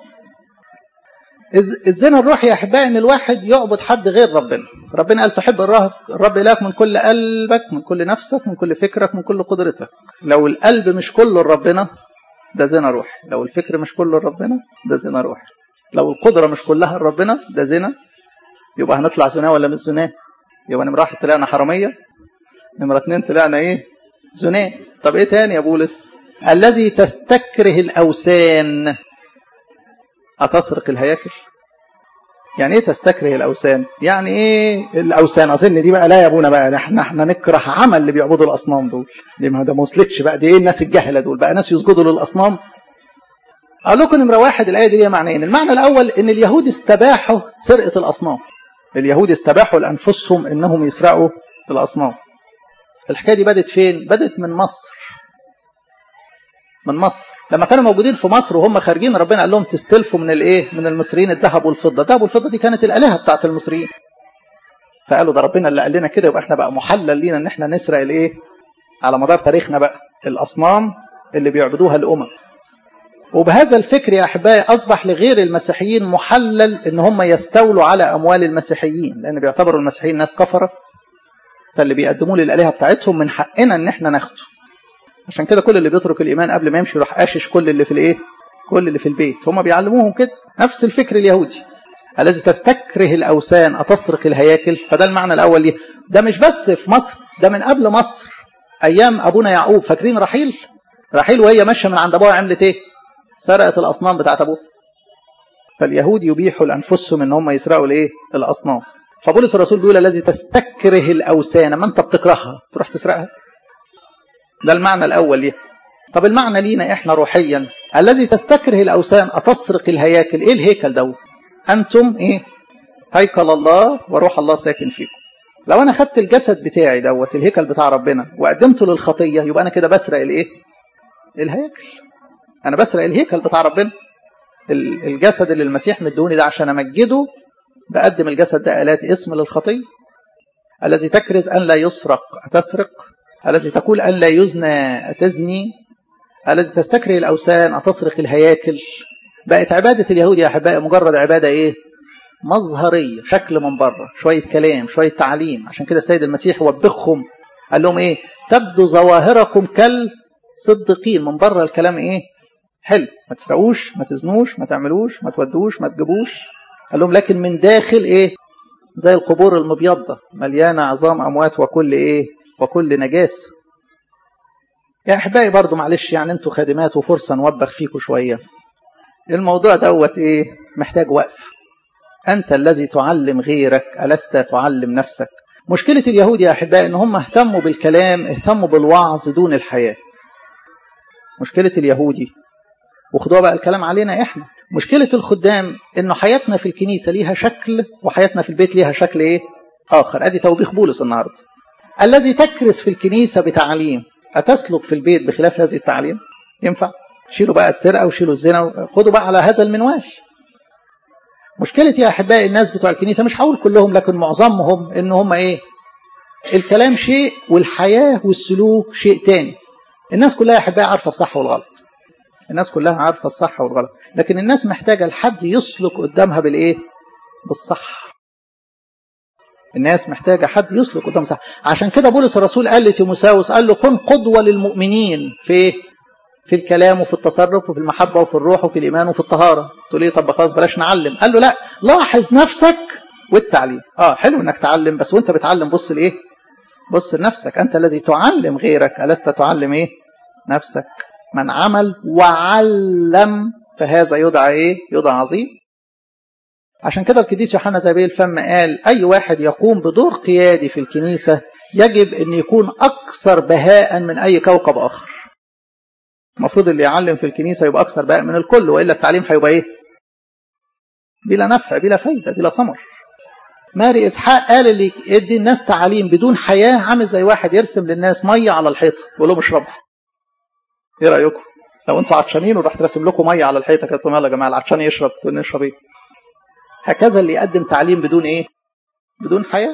الزنا الروحي يا احبائي ان الواحد يعبد حد غير ربنا ربنا قال تحب الرب الهك من كل قلبك من كل نفسك من كل فكرك من كل قدرتك لو القلب مش كله لربنا ده زنا روحي لو الفكر مش كله لربنا ده زنا روحي لو القدرة مش كلها لربنا ده زنا يبقى هنطلع زنا ولا مش زنا يبقى نمرة واحد طلعنا حرامية نمرة اتنين طلعنا ايه زنا طب ايه تاني يا بولس الذي تستكره الأوثان أتسرق الهياكل يعني ايه تستكره الاوثان يعني ايه الاوثان اظن دي بقى لا يا ابونا بقى احنا احنا نكره عمل اللي بيعبدوا الاصنام دول دي ما ده ما وصلتش بقى دي ايه الناس الجهله دول بقى ناس يسجدوا للاصنام اقول لكم نمره واحد الايه دي ليها معنيين المعنى الاول ان اليهود استباحوا سرقه الاصنام اليهود استباحوا لانفسهم انهم يسرقوا الاصنام الحكايه دي بدت فين بدت من مصر من مصر لما كانوا موجودين في مصر وهم خارجين ربنا قال لهم تستلفوا من الايه من المصريين الذهب والفضه الذهب والفضه دي كانت الالهه بتاعت المصريين فقالوا ده ربنا اللي قال لنا كده يبقى احنا بقى محلل لينا ان احنا نسرق الايه على مدار تاريخنا بقى الاصنام اللي بيعبدوها الامم وبهذا الفكر يا احبائي اصبح لغير المسيحيين محلل ان هم يستولوا على اموال المسيحيين لان بيعتبروا المسيحيين ناس كفره فاللي بيقدموه للالهه بتاعتهم من حقنا ان احنا ناخده عشان كده كل اللي بيترك الايمان قبل ما يمشي يروح قاشش كل اللي في الايه كل اللي في البيت هم بيعلموهم كده نفس الفكر اليهودي الذي تستكره الاوثان اتسرق الهياكل فده المعنى الاول ليه ده مش بس في مصر ده من قبل مصر ايام ابونا يعقوب فاكرين رحيل رحيل وهي ماشيه من عند ابوها عملت ايه سرقت الاصنام بتاعت ابوها فاليهود يبيحوا لانفسهم ان هم يسرقوا الايه الاصنام فبولس الرسول بيقول الذي تستكره الاوثان ما انت بتكرهها تروح تسرقها ده المعنى الأول ليه طب المعنى لينا إحنا روحيا الذي تستكره الأوثان أتسرق الهياكل إيه الهيكل ده أنتم إيه هيكل الله وروح الله ساكن فيكم لو أنا خدت الجسد بتاعي دوت الهيكل بتاع ربنا وقدمته للخطية يبقى أنا كده بسرق الإيه الهيكل أنا بسرق الهيكل بتاع ربنا الجسد اللي المسيح مدوني ده عشان أمجده بقدم الجسد ده آلات اسم للخطية الذي تكرز أن لا يسرق أتسرق الذي تقول أن لا يزنى أتزني الذي تستكره الأوثان أتسرق الهياكل بقت عبادة اليهود يا أحبائي مجرد عبادة إيه مظهرية شكل من بره شوية كلام شوية تعليم عشان كده السيد المسيح وبخهم قال لهم إيه تبدو ظواهركم كالصديقين من بره الكلام إيه حلو ما تسرقوش ما تزنوش ما تعملوش ما تودوش ما تجيبوش قال لهم لكن من داخل إيه زي القبور المبيضة مليانة عظام أموات وكل إيه وكل نجاسة يا أحبائي برضو معلش يعني أنتوا خادمات وفرصة نوبخ فيكم شوية الموضوع دوت إيه محتاج وقف أنت الذي تعلم غيرك ألست تعلم نفسك مشكلة اليهود يا أحبائي إن هم اهتموا بالكلام اهتموا بالوعظ دون الحياة مشكلة اليهودي وخدوها بقى الكلام علينا إحنا مشكلة الخدام إنه حياتنا في الكنيسة ليها شكل وحياتنا في البيت ليها شكل إيه آخر أدي توبيخ بولس النهاردة الذي تكرس في الكنيسة بتعليم أتسلك في البيت بخلاف هذه التعليم ينفع شيلوا بقى السرقة وشيلوا الزنا خدوا بقى على هذا المنوال مشكلتي يا أحبائي الناس بتوع الكنيسة مش هقول كلهم لكن معظمهم إن هم إيه الكلام شيء والحياة والسلوك شيء تاني الناس كلها يا أحبائي عارفة الصح والغلط الناس كلها عارفة الصح والغلط لكن الناس محتاجة لحد يسلك قدامها بالإيه بالصح الناس محتاجة حد يسلك قدام صح عشان كده بولس الرسول قال لتيموساوس قال له كن قدوة للمؤمنين في في الكلام وفي التصرف وفي المحبة وفي الروح وفي الإيمان وفي الطهارة تقول ليه طب خلاص بلاش نعلم قال له لا لاحظ نفسك والتعليم اه حلو انك تعلم بس وانت بتعلم بص لايه بص لنفسك انت الذي تعلم غيرك ألست تعلم ايه نفسك من عمل وعلم فهذا يدعى ايه يدعى عظيم عشان كده القديس يوحنا زبيل الفم قال اي واحد يقوم بدور قيادي في الكنيسة يجب ان يكون اكثر بهاء من اي كوكب اخر المفروض اللي يعلم في الكنيسة يبقى اكثر بهاء من الكل والا التعليم هيبقى ايه بلا نفع بلا فايدة بلا ثمر ماري اسحاق قال اللي يدي الناس تعليم بدون حياة عامل زي واحد يرسم للناس مية على الحيط يقول لهم اشربوا ايه رايكم لو انتوا عطشانين ورحت راسم لكم ميه على الحيطه قلت لهم يلا يا جماعه العطشان يشرب تقول نشرب ايه هكذا اللي يقدم تعليم بدون ايه بدون حياه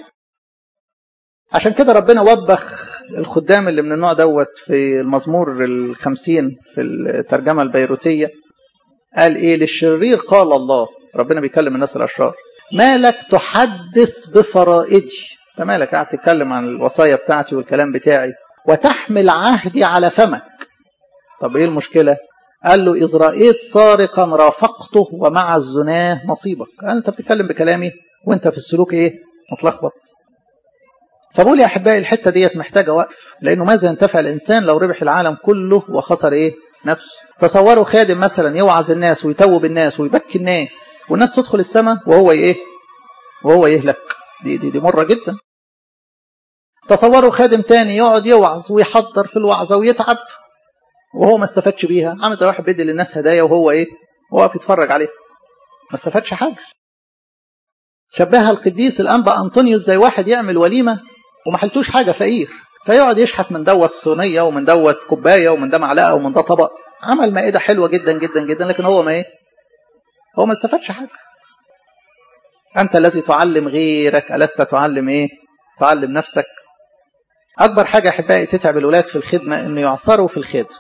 عشان كده ربنا وبخ الخدام اللي من النوع دوت في المزمور الخمسين في الترجمة البيروتية قال ايه للشرير قال الله ربنا بيكلم الناس الأشرار مالك تحدث بفرائدي فمالك قاعد تتكلم عن الوصايا بتاعتي والكلام بتاعي وتحمل عهدي على فمك طب ايه المشكلة قال له إذ رأيت سارقا رافقته ومع الزناه نصيبك قال انت بتتكلم بكلامي وانت في السلوك ايه متلخبط فبقول يا احبائي الحته ديت محتاجه وقف لانه ماذا ينتفع الانسان لو ربح العالم كله وخسر ايه نفسه تصوروا خادم مثلا يوعظ الناس ويتوب الناس ويبكي الناس والناس تدخل السماء وهو ايه وهو يهلك دي دي, دي مره جدا تصوروا خادم تاني يقعد يوعظ ويحضر في الوعظه ويتعب وهو ما استفادش بيها عامل زي واحد بيدي للناس هدايا وهو ايه واقف يتفرج عليه ما استفادش حاجه شبهها القديس الانبا انطونيوس زي واحد يعمل وليمه وما حلتوش حاجه فقير فيقعد يشحت من دوت صينيه ومن دوت كوبايه ومن ده معلقه ومن ده طبق عمل مائده حلوه جدا جدا جدا لكن هو ما ايه هو ما استفادش حاجه انت الذي تعلم غيرك الست تعلم ايه تعلم نفسك اكبر حاجه احبائي تتعب الولاد في الخدمه انه يعثروا في الخدمه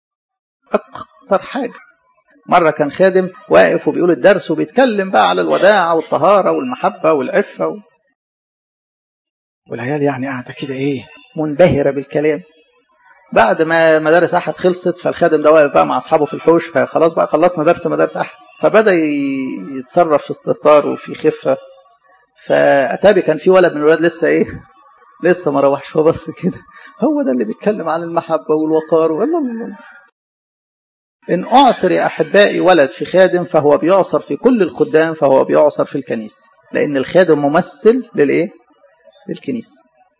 اكتر حاجه مره كان خادم واقف وبيقول الدرس وبيتكلم بقى على الوداعه والطهاره والمحبه والعفه و... والعيال يعني قاعده كده ايه منبهره بالكلام بعد ما مدارس احد خلصت فالخادم ده واقف بقى مع اصحابه في الحوش فخلاص بقى خلصنا درس مدارس احد فبدا يتصرف في استهتار وفي خفه فاتابي كان في ولد من الولاد لسه ايه لسه ما روحش فبص كده هو ده اللي بيتكلم عن المحبه والوقار والله الله إن أعصر يا أحبائي ولد في خادم فهو بيعصر في كل الخدام فهو بيعصر في الكنيسة لأن الخادم ممثل للإيه؟ للكنيسة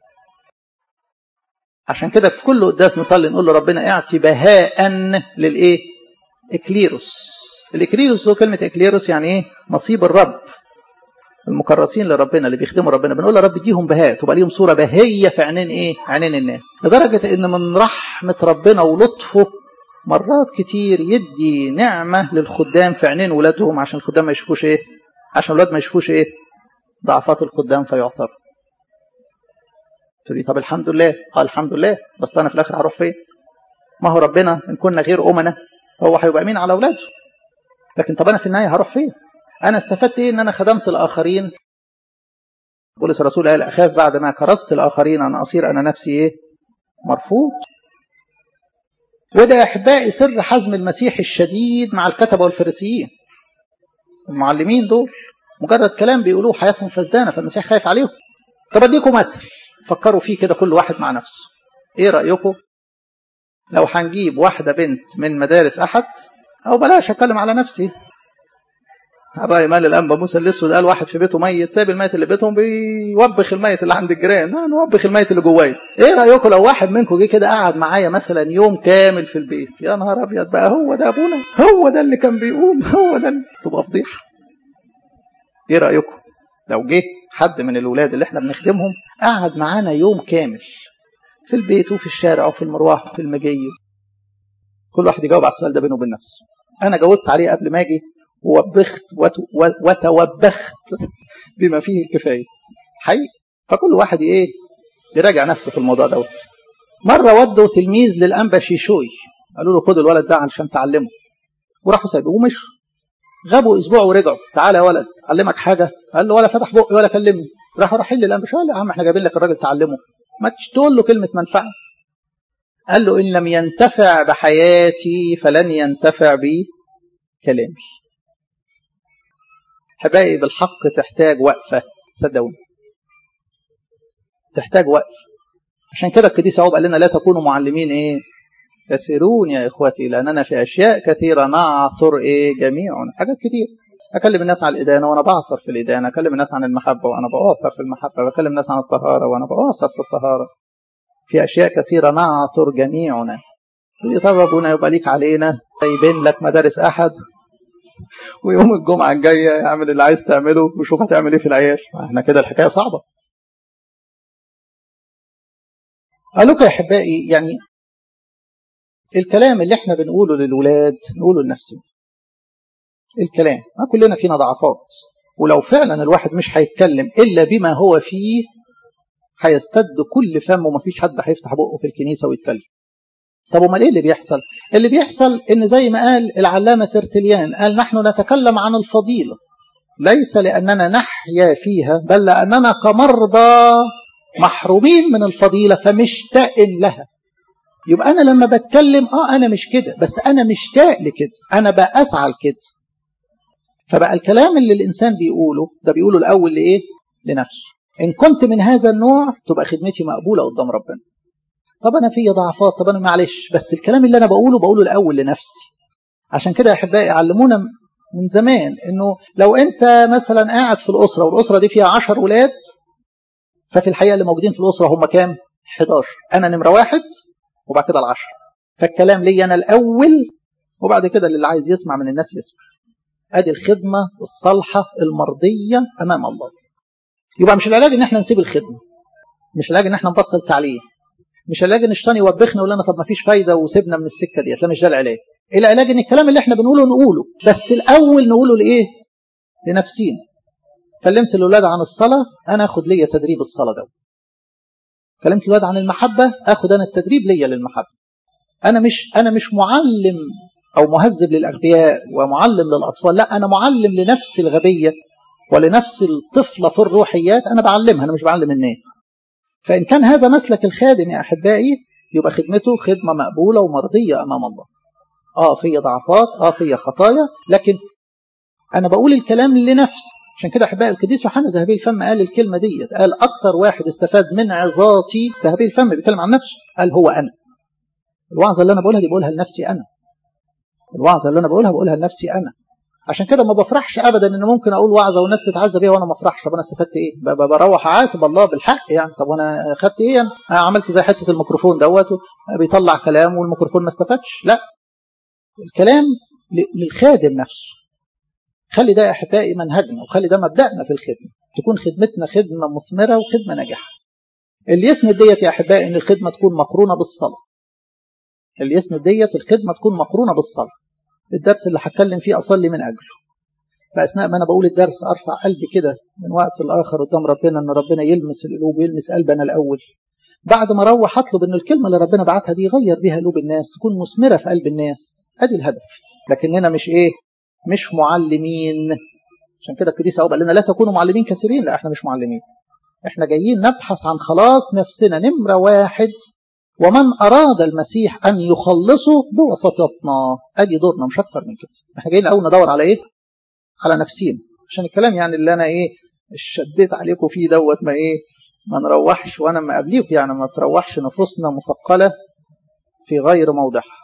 عشان كده في كل قداس نصلي نقول له ربنا اعطي بهاء للإيه؟ إكليروس الإكليروس هو كلمة إكليروس يعني إيه؟ نصيب الرب المكرسين لربنا اللي بيخدموا ربنا بنقول يا رب اديهم بهاء تبقى ليهم صورة بهية في عينين إيه؟ عينين الناس لدرجة إن من رحمة ربنا ولطفه مرات كتير يدي نعمة للخدام في عينين ولادهم عشان الخدام ما يشوفوش ايه عشان الولاد ما يشوفوش ايه ضعفات الخدام فيعثر تقولي طب الحمد لله اه الحمد لله بس انا في الاخر هروح فين ما هو ربنا ان كنا غير امنا هو هيبقى امين على اولاده لكن طب انا في النهايه هروح فين انا استفدت ايه ان انا خدمت الاخرين بولس الرسول قال اخاف بعد ما كرست الاخرين ان اصير انا نفسي ايه مرفوض وده يا احبائي سر حزم المسيح الشديد مع الكتبه والفريسيين المعلمين دول مجرد كلام بيقولوه حياتهم فسدانه فالمسيح خايف عليهم طب اديكم مثل فكروا فيه كده كل واحد مع نفسه ايه رايكم لو هنجيب واحده بنت من مدارس احد او بلاش اتكلم على نفسي الرأي مال الأنبا موسى الأسود قال واحد في بيته ميت سايب الميت اللي بيتهم بيوبخ الميت اللي عند الجيران نوبخ الميت اللي جوايا ايه رأيكم لو واحد منكم جه كده قعد معايا مثلا يوم كامل في البيت يا نهار ابيض بقى هو ده ابونا هو ده اللي كان بيقول هو ده اللي تبقى فضيحه ايه رأيكم لو جه حد من الولاد اللي احنا بنخدمهم قعد معانا يوم كامل في البيت وفي الشارع وفي المروح وفي المجي كل واحد يجاوب على السؤال ده بينه وبين نفسه انا جاوبت عليه قبل ما اجي ووبخت وتوبخت بما فيه الكفايه حقيقي فكل واحد ايه يراجع نفسه في الموضوع دوت مره ودوا تلميذ للانبا شيشوي قالوا له خد الولد ده علشان تعلمه وراحوا سايبوه ومشوا غابوا اسبوع ورجعوا تعالى يا ولد علمك حاجه قال له ولا فتح بقي ولا كلمني راحوا رايحين للانبا قال يا عم احنا جايبين لك الراجل تعلمه ما تقول له كلمه منفعه قال له ان لم ينتفع بحياتي فلن ينتفع بكلامي حبايبي بالحق تحتاج وقفه صدقوني تحتاج وقف عشان كده القديس يعقوب قال لنا لا تكونوا معلمين ايه كثيرون يا اخوتي لاننا في اشياء كثيره نعثر ايه جميعنا حاجات كتير اكلم الناس عن الادانه وانا بعثر في الادانه اكلم الناس عن المحبه وانا بعثر في المحبه بكلم الناس عن الطهاره وانا بعثر في الطهاره في اشياء كثيره نعثر جميعنا تقول طب ابونا يبقى ليك علينا جايبين لك مدارس احد ويوم الجمعه الجايه اعمل اللي عايز تعمله وشوف هتعمل ايه في العيال احنا كده الحكايه صعبه قال لكم يا احبائي يعني الكلام اللي احنا بنقوله للولاد نقوله لنفسنا الكلام ما كلنا فينا ضعفات ولو فعلا الواحد مش هيتكلم الا بما هو فيه هيستد كل فم وما فيش حد هيفتح بقه في الكنيسه ويتكلم طب امال ايه اللي بيحصل اللي بيحصل ان زي ما قال العلامه ترتليان قال نحن نتكلم عن الفضيله ليس لاننا نحيا فيها بل لاننا كمرضى محرومين من الفضيله فمشتاق لها يبقى انا لما بتكلم اه انا مش كده بس انا مشتاق لكده انا بقى اسعى لكده فبقى الكلام اللي الانسان بيقوله ده بيقوله الاول لايه لنفسه ان كنت من هذا النوع تبقى خدمتي مقبوله قدام ربنا طب انا في ضعفات طب انا معلش بس الكلام اللي انا بقوله بقوله الاول لنفسي عشان كده يا احبائي علمونا من زمان انه لو انت مثلا قاعد في الاسره والاسره دي فيها 10 ولاد ففي الحقيقه اللي موجودين في الاسره هم كام 11 انا نمره واحد وبعد كده العشر فالكلام لي انا الاول وبعد كده اللي عايز يسمع من الناس يسمع ادي الخدمه الصالحه المرضيه امام الله يبقى مش العلاج ان احنا نسيب الخدمه مش العلاج ان احنا نبطل تعليم مش العلاج ان الشيطان يوبخنا ويقول لنا طب ما فيش فايده وسيبنا من السكه ديت لا مش ده العلاج العلاج ان الكلام اللي احنا بنقوله نقوله بس الاول نقوله لايه لنفسينا كلمت الاولاد عن الصلاه انا اخد ليا تدريب الصلاه ده كلمت الولاد عن المحبه اخد انا التدريب ليا للمحبه انا مش انا مش معلم او مهذب للاغبياء ومعلم للاطفال لا انا معلم لنفس الغبيه ولنفس الطفله في الروحيات انا بعلمها انا مش بعلم الناس فان كان هذا مسلك الخادم يا احبائي يبقى خدمته خدمه مقبوله ومرضيه امام الله اه في ضعفات اه في خطايا لكن انا بقول الكلام لنفسي عشان كده احبائي القديس يوحنا ذهبي الفم قال الكلمه ديت قال اكتر واحد استفاد من عظاتي ذهبي الفم بيتكلم عن نفسه قال هو انا الوعظه اللي انا بقولها دي بقولها لنفسي انا الوعظه اللي انا بقولها بقولها لنفسي انا عشان كده ما بفرحش ابدا ان ممكن اقول وعظه والناس تتعذب بيها وانا ما افرحش طب انا استفدت ايه بروح اعاتب الله بالحق يعني طب وانا خدت ايه انا عملت زي حته الميكروفون دوت بيطلع كلام والميكروفون ما استفادش لا الكلام للخادم نفسه خلي ده يا احبائي منهجنا وخلي ده مبدأنا في الخدمة تكون خدمتنا خدمة مثمرة وخدمة ناجحة اللي يسند ديت يا احبائي ان الخدمة تكون مقرونة بالصلاة اللي يسند ديت الخدمة تكون مقرونة بالصلاة الدرس اللي هتكلم فيه اصلي من اجله فاثناء ما انا بقول الدرس ارفع قلبي كده من وقت لاخر قدام ربنا ان ربنا يلمس القلوب ويلمس قلبنا الاول بعد ما اروح اطلب ان الكلمه اللي ربنا بعتها دي يغير بيها قلوب الناس تكون مثمره في قلب الناس ادي الهدف لكننا مش ايه مش معلمين عشان كده القديس يعقوب قال لنا لا تكونوا معلمين كثيرين لا احنا مش معلمين احنا جايين نبحث عن خلاص نفسنا نمرة واحد ومن أراد المسيح أن يخلصه بوسطتنا أدي دورنا مش أكتر من كده احنا جايين الأول ندور على إيه على نفسينا عشان الكلام يعني اللي أنا إيه شديت عليكم فيه دوت ما إيه ما نروحش وأنا ما قبليكم يعني ما تروحش نفوسنا مثقلة في غير موضعها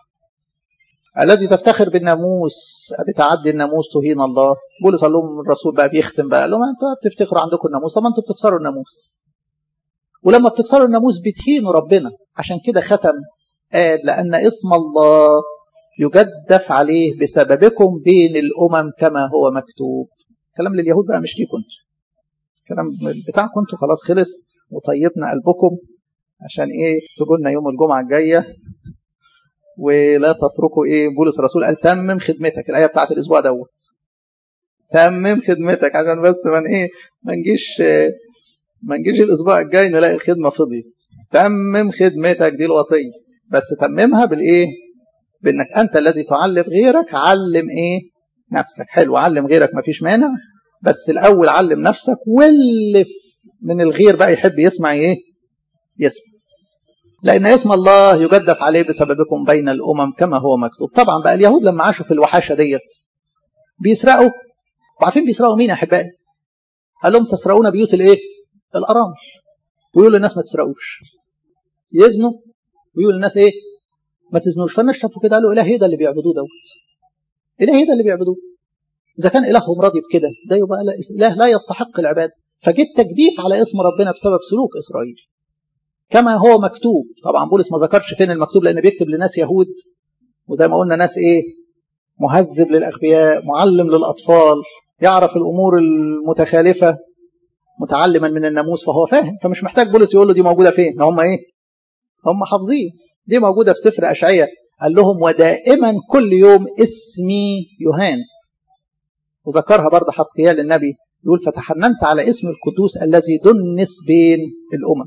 الذي تفتخر بالناموس بتعدي الناموس تهين الله بولس قال لهم الرسول بقى بيختم بقى قال لهم انتوا بتفتخروا عندكم الناموس طب ما انتوا بتكسروا الناموس ولما بتكسروا الناموس بتهينوا ربنا عشان كده ختم قال لان اسم الله يجدف عليه بسببكم بين الامم كما هو مكتوب كلام لليهود بقى مش ليكم انتوا الكلام بتاعكم انتوا خلاص خلص وطيبنا قلبكم عشان ايه تقولنا يوم الجمعه الجايه ولا تتركوا ايه بولس الرسول قال تمم خدمتك الايه بتاعت الاسبوع دوت تمم خدمتك عشان بس من ايه ما نجيش ما نجيش الاسبوع الجاي نلاقي الخدمه فضيت تمم خدمتك دي الوصيه بس تممها بالايه بانك انت الذي تعلم غيرك علم ايه نفسك حلو علم غيرك ما فيش مانع بس الاول علم نفسك واللي من الغير بقى يحب يسمع ايه يسمع لأن اسم الله يجدف عليه بسببكم بين الأمم كما هو مكتوب طبعا بقى اليهود لما عاشوا في الوحاشة ديت بيسرقوا وعارفين بيسرقوا مين يا أحبائي قال لهم تسرقون بيوت الايه الأرامل ويقولوا للناس ما تسرقوش يزنوا ويقولوا للناس ايه ما تزنوش فالناس شافوا كده قالوا إله ده اللي بيعبدوه دوت إله ده اللي بيعبدوه إذا كان إلههم راضي بكده ده يبقى إله لا يستحق العبادة فجيت تجديف على اسم ربنا بسبب سلوك إسرائيل كما هو مكتوب طبعا بولس ما ذكرش فين المكتوب لأنه بيكتب لناس يهود وزي ما قلنا ناس إيه مهذب للأغبياء معلم للأطفال يعرف الأمور المتخالفة متعلما من الناموس فهو فاهم فمش محتاج بولس يقول له دي موجودة فين هم إيه هم حافظين دي موجودة في سفر أشعية قال لهم ودائما كل يوم اسمي يهان وذكرها برضه حسقيال النبي يقول فتحننت على اسم القدوس الذي دنس بين الأمم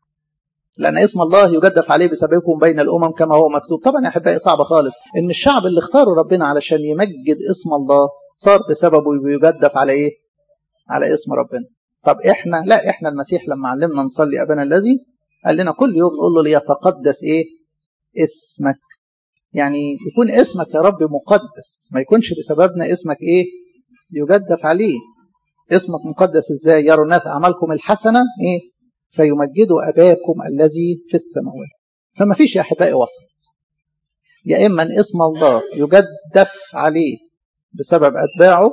لأن اسم الله يجدف عليه بسببكم بين الأمم كما هو مكتوب طبعا يا أحبائي صعبة خالص إن الشعب اللي اختاره ربنا علشان يمجد اسم الله صار بسببه يجدف على إيه على اسم ربنا طب إحنا لا إحنا المسيح لما علمنا نصلي أبانا الذي قال لنا كل يوم نقول له ليتقدس إيه اسمك يعني يكون اسمك يا رب مقدس ما يكونش بسببنا اسمك إيه يجدف عليه اسمك مقدس ازاي يروا الناس اعمالكم الحسنه ايه فيمجدوا اباكم الذي في السماوات فما فيش يا احبائي وسط يا اما اسم الله يجدف عليه بسبب اتباعه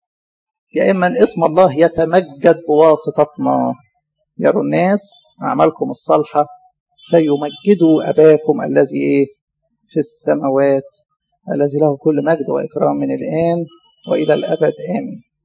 يا اما اسم الله يتمجد بواسطتنا يروا الناس اعمالكم الصالحه فيمجدوا اباكم الذي ايه في السماوات الذي له كل مجد واكرام من الان والى الابد امين